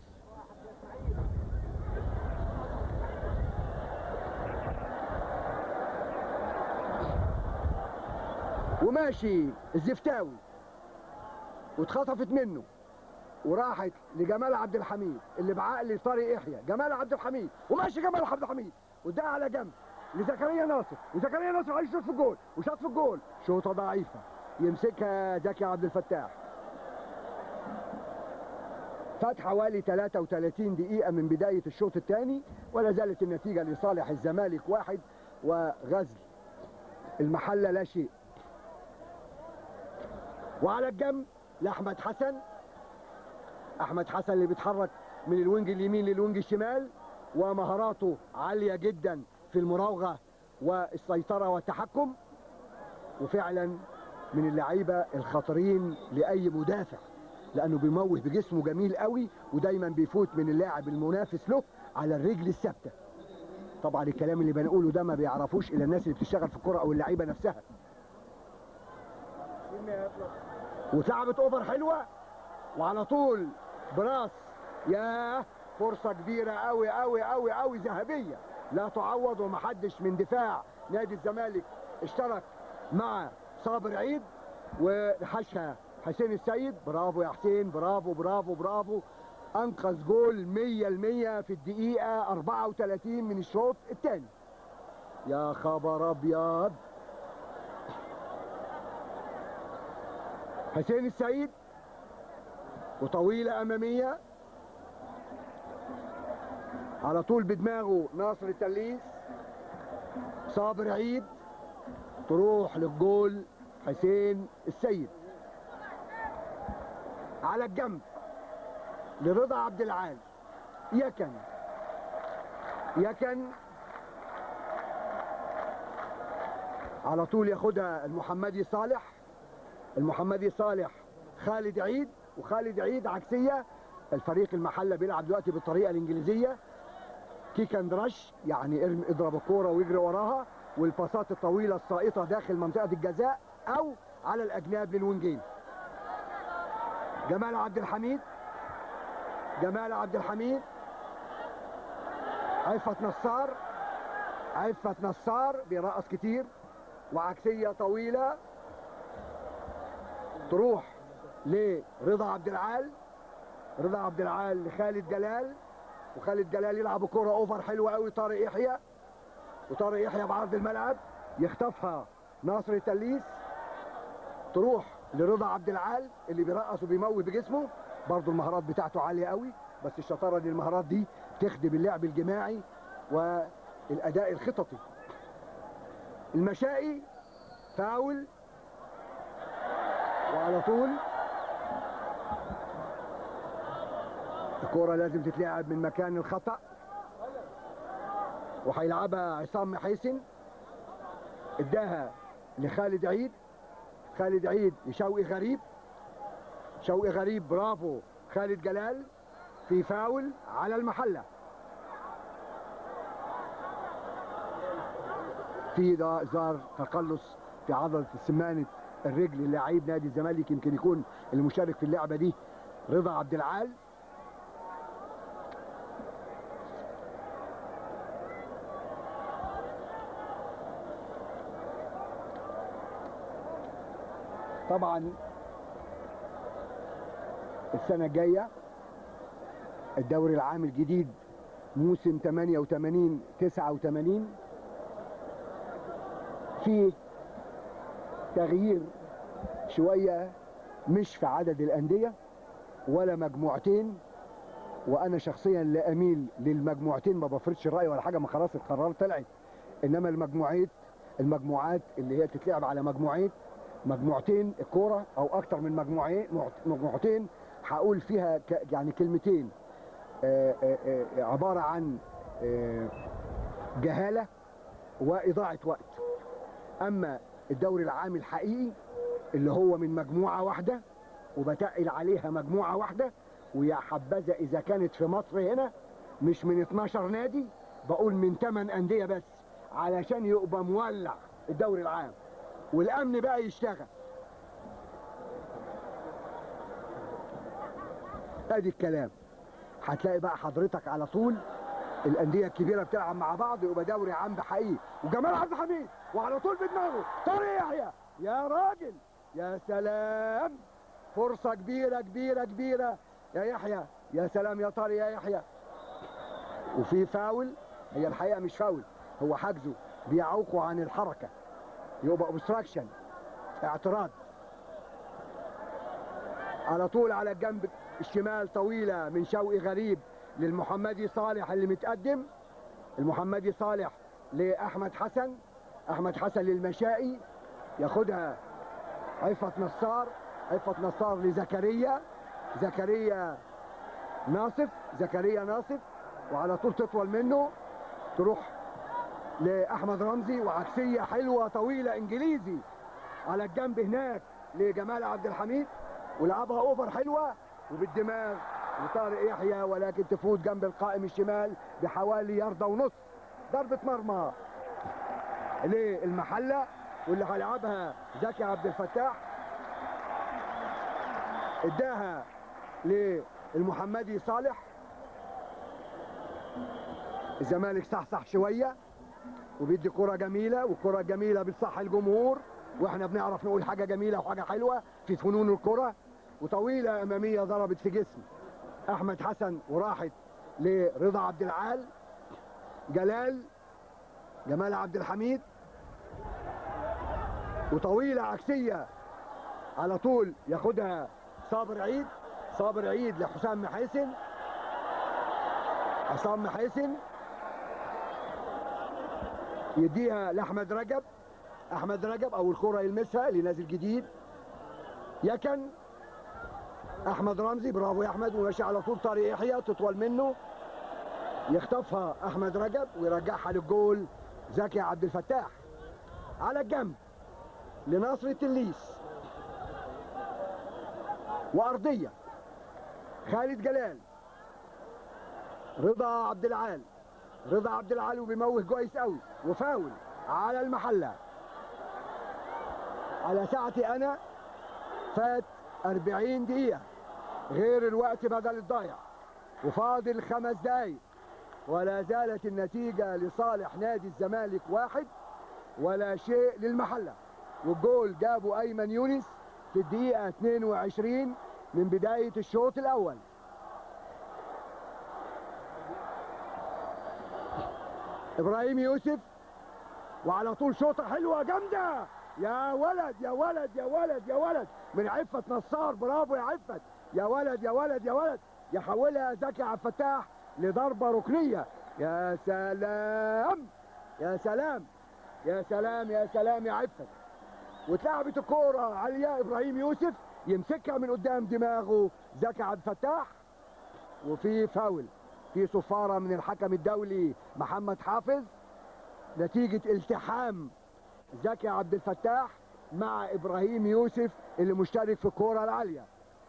وماشي الزفتاوي واتخطفت منه وراحت لجمال عبد الحميد اللي بعقل طارق يحيى جمال عبد الحميد وماشي جمال عبد الحميد واداها على جنب لزكريا ناصر وزكريا ناصر عايز يشوط في الجول وشاط في الجول شوطه ضعيفه يمسكها زكي عبد الفتاح فات حوالي 33 دقيقة من بداية الشوط الثاني ولا زالت النتيجة لصالح الزمالك واحد وغزل المحلة لا شيء وعلى الجنب لأحمد حسن أحمد حسن اللي بيتحرك من الوينج اليمين للوينج الشمال ومهاراته عالية جدا في المراوغة والسيطرة والتحكم وفعلا من اللعيبة الخطرين لأي مدافع لأنه بيموه بجسمه جميل قوي ودايما بيفوت من اللاعب المنافس له على الرجل الثابتة طبعا الكلام اللي بنقوله ده ما بيعرفوش إلا الناس اللي بتشتغل في الكرة أو اللعيبة نفسها واتلعبت اوفر حلوه وعلى طول براس ياه فرصه كبيره قوي قوي قوي قوي ذهبيه لا تعوض ومحدش من دفاع نادي الزمالك اشترك مع صابر عيد وحشها حسين السيد برافو يا حسين برافو برافو برافو انقذ جول 100% في الدقيقه 34 من الشوط الثاني يا خبر ابيض حسين السيد وطويلة أمامية على طول بدماغه ناصر التليس صابر عيد تروح للجول حسين السيد على الجنب لرضا عبد العال يكن يكن على طول ياخدها المحمدي صالح المحمدي صالح خالد عيد وخالد عيد عكسيه الفريق المحله بيلعب دلوقتي بالطريقه الانجليزيه كيك اند رش يعني ارمي اضرب الكوره ويجري وراها والباصات الطويله الساقطه داخل منطقه الجزاء او على الاجناب للوينجين جمال عبد الحميد جمال عبد الحميد عفت نصار عفت نصار بيرقص كتير وعكسيه طويله تروح لرضا عبد العال رضا عبد العال لخالد جلال وخالد جلال يلعب كرة اوفر حلوة قوي طارق يحيى وطارق يحيى بعرض الملعب يخطفها ناصر التليس تروح لرضا عبد العال اللي بيرقص وبيموت بجسمه برضه المهارات بتاعته عالية قوي بس الشطارة دي المهارات دي تخدم اللعب الجماعي والأداء الخططي المشائي فاول وعلى طول الكرة لازم تتلعب من مكان الخطأ وهيلعبها عصام محيسن اداها لخالد عيد خالد عيد لشوقي غريب شوقي غريب برافو خالد جلال في فاول على المحله في ده ظهر تقلص في عضله السمانه الرجل للاعب نادي الزمالك يمكن يكون المشارك في اللعبه دي رضا عبد العال طبعا السنة الجاية الدوري العام الجديد موسم 88 89 فيه تغيير شوية مش في عدد الأندية ولا مجموعتين وأنا شخصيا لا أميل للمجموعتين ما بفرضش الرأي ولا حاجة ما خلاص القرار طلعت إنما المجموعات المجموعات اللي هي تتلعب على مجموعين مجموعتين الكوره او اكتر من مجموعين مجموعتين هقول فيها ك يعني كلمتين آآ آآ عباره عن جهاله واضاعه وقت اما الدوري العام الحقيقي اللي هو من مجموعه واحده وبتقل عليها مجموعه واحده ويا حبذا اذا كانت في مصر هنا مش من 12 نادي بقول من 8 انديه بس علشان يبقى مولع الدوري العام والامن بقى يشتغل ادي الكلام هتلاقي بقى حضرتك على طول الانديه الكبيره بتلعب مع بعض يبقى دوري عام بحقيقي وجمال عبد الحميد وعلى طول في دماغه طارق يحيى يا راجل يا سلام فرصه كبيره كبيره كبيره يا يحيى يا سلام يا طارق يا يحيى وفي فاول هي الحقيقه مش فاول هو حجزه بيعوقه عن الحركه يبقى اوبستراكشن اعتراض على طول على الجنب الشمال طويلة من شوقي غريب للمحمدي صالح اللي متقدم المحمدي صالح لأحمد حسن أحمد حسن للمشائي ياخدها عفت نصار عفت نصار لزكريا زكريا ناصف زكريا ناصف وعلى طول تطول منه تروح لاحمد رمزي وعكسيه حلوه طويله انجليزي على الجنب هناك لجمال عبد الحميد ولعبها اوفر حلوه وبالدماغ لطارق يحيى ولكن تفوت جنب القائم الشمال بحوالي ياردة ونص ضربة مرمى للمحلة واللي هيلعبها زكي عبد الفتاح اداها للمحمدي صالح الزمالك صحصح شويه وبيدي كرة جميلة والكرة الجميلة بتصح الجمهور واحنا بنعرف نقول حاجة جميلة وحاجة حلوة في فنون الكرة وطويلة أمامية ضربت في جسم أحمد حسن وراحت لرضا عبد العال جلال جمال عبد الحميد وطويلة عكسية على طول ياخدها صابر عيد صابر عيد لحسام محيسن حسام محيسن يديها لاحمد رجب احمد رجب او الكره يلمسها اللي نازل جديد يكن احمد رمزي برافو يا احمد وماشي على طول طارق يحيى تطول منه يخطفها احمد رجب ويرجعها للجول زكي عبد الفتاح على الجنب لناصر التليس وارضيه خالد جلال رضا عبد العال رضا عبد العال وبيموه كويس قوي وفاول على المحله على ساعتي انا فات 40 دقيقه غير الوقت بدل الضايع وفاضل خمس دقايق ولا زالت النتيجة لصالح نادي الزمالك واحد ولا شيء للمحلة والجول جابه أيمن يونس في الدقيقة 22 من بداية الشوط الأول ابراهيم يوسف وعلى طول شوطه حلوه جامده يا ولد يا ولد يا ولد يا ولد من عفة نصار برافو يا عفة يا ولد يا ولد يا ولد يحولها زكي عبد الفتاح لضربة ركنية يا سلام يا سلام يا سلام يا سلام يا عفة واتلعبت الكورة عالية ابراهيم يوسف يمسكها من قدام دماغه زكي عبد الفتاح وفي فاول في صفارة من الحكم الدولي محمد حافظ نتيجة التحام زكي عبد الفتاح مع ابراهيم يوسف اللي مشترك في الكوره العاليه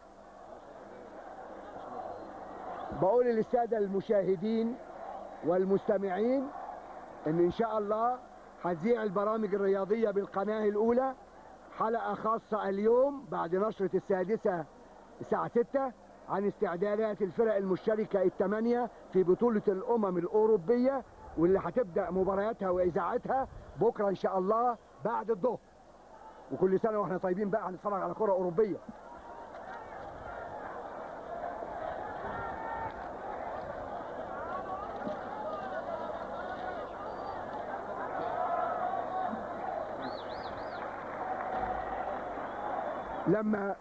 بقول للساده المشاهدين والمستمعين ان ان شاء الله هذيع البرامج الرياضيه بالقناه الاولى حلقه خاصه اليوم بعد نشره السادسه الساعه 6 عن استعدادات الفرق المشتركه الثمانيه في بطوله الامم الاوروبيه واللي هتبدا مبارياتها واذاعتها بكره ان شاء الله بعد الظهر وكل سنه واحنا طيبين بقى هنتفرج على كره اوروبيه لما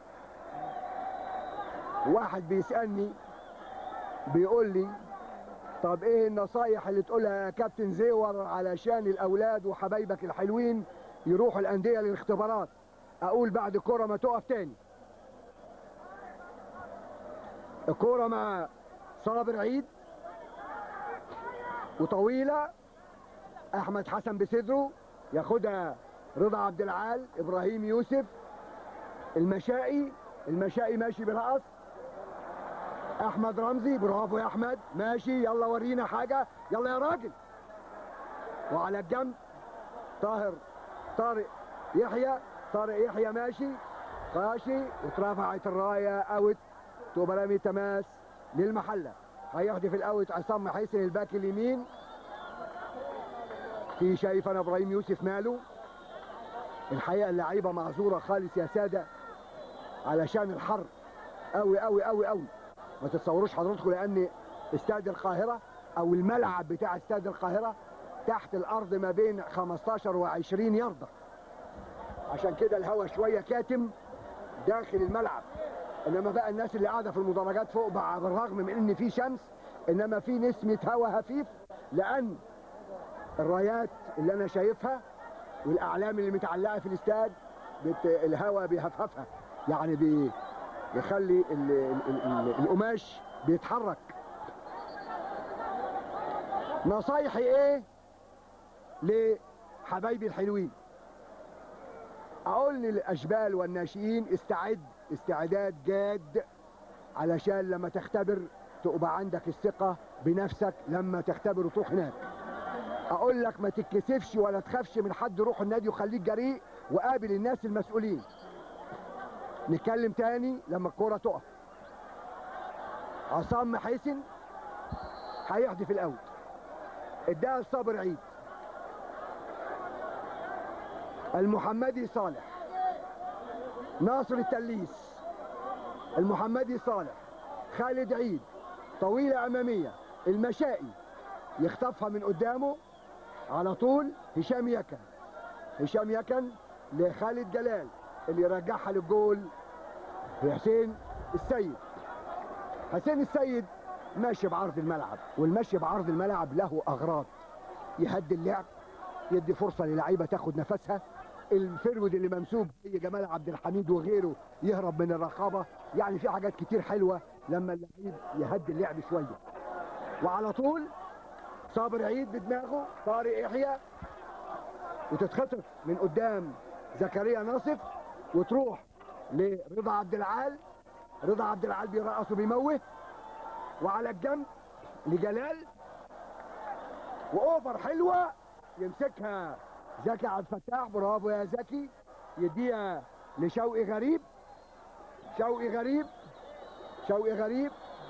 واحد بيسالني بيقول لي طب ايه النصايح اللي تقولها يا كابتن زيور علشان الاولاد وحبايبك الحلوين يروحوا الانديه للاختبارات اقول بعد الكوره ما تقف تاني الكوره مع صابر عيد وطويله احمد حسن بصدره ياخدها رضا عبد العال ابراهيم يوسف المشائي المشائي ماشي برقص احمد رمزي برافو يا احمد ماشي يلا ورينا حاجه يلا يا راجل وعلى الجنب طاهر طارق يحيى طارق يحيى ماشي ماشي واترفعت الرايه اوت تبقى رامي تماس للمحله هيحدف الاوت عصام حسن الباك اليمين في شايف انا ابراهيم يوسف ماله الحقيقه اللعيبه معذوره خالص يا ساده علشان الحر قوي قوي قوي قوي ما تتصوروش حضراتكم لان استاد القاهره او الملعب بتاع استاد القاهره تحت الارض ما بين 15 و20 ياردة عشان كده الهواء شويه كاتم داخل الملعب انما بقى الناس اللي قاعده في المدرجات فوق بقى بالرغم من ان في شمس انما في نسمه هواء خفيف لان الرايات اللي انا شايفها والاعلام اللي متعلقه في الاستاد بت... الهواء بيهفهفها يعني بي... بيخلي ال... ال... ال... القماش بيتحرك نصايحي ايه لحبايبي الحلوين اقول للاشبال والناشئين استعد استعداد جاد علشان لما تختبر تبقى عندك الثقة بنفسك لما تختبر وتروح هناك اقول لك ما تتكسفش ولا تخافش من حد روح النادي وخليك جريء وقابل الناس المسؤولين نتكلم تاني لما الكرة تقف عصام محيسن هيحدف الاول اداها لصابر عيد المحمدي صالح ناصر التليس المحمدي صالح خالد عيد طويلة أمامية المشائي يخطفها من قدامه على طول هشام يكن هشام يكن لخالد جلال اللي يرجعها للجول حسين السيد حسين السيد ماشي بعرض الملعب والمشي بعرض الملعب له أغراض يهدي اللعب يدي فرصة للعيبة تاخد نفسها الفرود اللي ممسوك زي جمال عبد الحميد وغيره يهرب من الرقابة يعني في حاجات كتير حلوة لما اللعيب يهدي اللعب شوية وعلى طول صابر عيد بدماغه طارق يحيى وتتخطف من قدام زكريا ناصف وتروح لرضا عبد العال رضا عبد العال بيرقص وبيموه وعلى الجنب لجلال واوفر حلوه يمسكها زكي عبد الفتاح برافو يا زكي يديها لشوقي غريب شوقي غريب شوقي غريب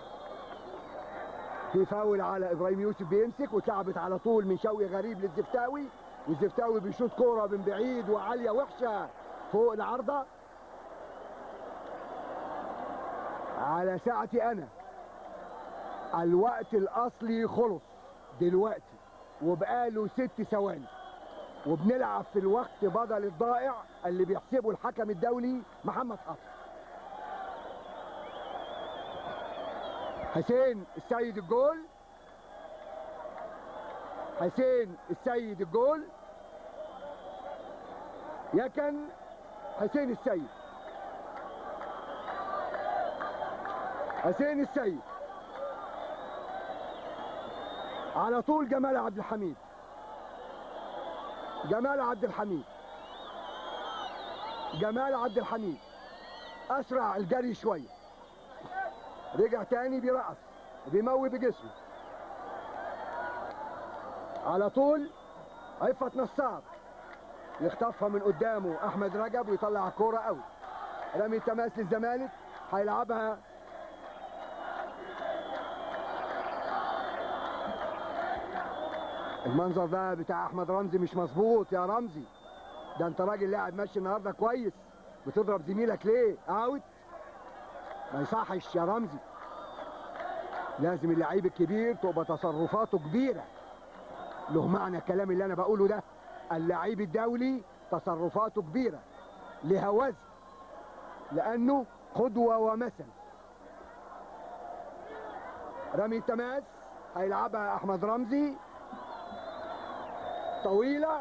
في فاول على ابراهيم يوسف بيمسك واتلعبت على طول من شوقي غريب للزفتاوي والزفتاوي بيشوط كوره من بعيد وعاليه وحشه فوق العارضه على ساعتي انا الوقت الاصلي خلص دلوقتي وبقاله ست ثواني وبنلعب في الوقت بدل الضائع اللي بيحسبه الحكم الدولي محمد حافظ حسين السيد الجول حسين السيد الجول يكن حسين السيد حسين السيد على طول جمال عبد الحميد جمال عبد الحميد جمال عبد الحميد اسرع الجري شويه رجع تاني بيرقص بيموي بجسمه على طول عفت نصار يخطفها من قدامه احمد رجب ويطلع الكوره قوي رمي تماس للزمالك هيلعبها المنظر ده بتاع احمد رمزي مش مظبوط يا رمزي ده انت راجل لاعب ماشي النهارده كويس بتضرب زميلك ليه اوت ما يصحش يا رمزي لازم اللعيب الكبير تبقى تصرفاته كبيره له معنى الكلام اللي انا بقوله ده اللعيب الدولي تصرفاته كبيره لها وزن لانه قدوه ومثل رمي التماس هيلعبها احمد رمزي طويله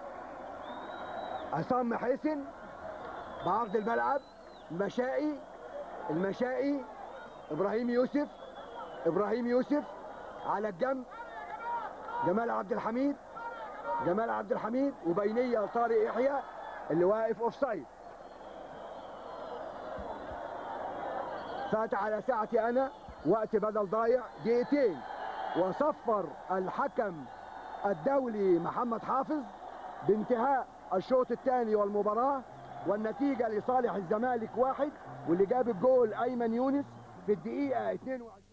عصام محسن بعرض الملعب المشائي المشائي ابراهيم يوسف ابراهيم يوسف على الجنب جمال عبد الحميد جمال عبد الحميد وبينيه طارق يحيى اللي واقف اوف سايد فات على ساعتي انا وقت بدل ضايع دقيقتين وصفر الحكم الدولي محمد حافظ بانتهاء الشوط الثاني والمباراة والنتيجة لصالح الزمالك واحد واللي جاب الجول أيمن يونس في الدقيقة 22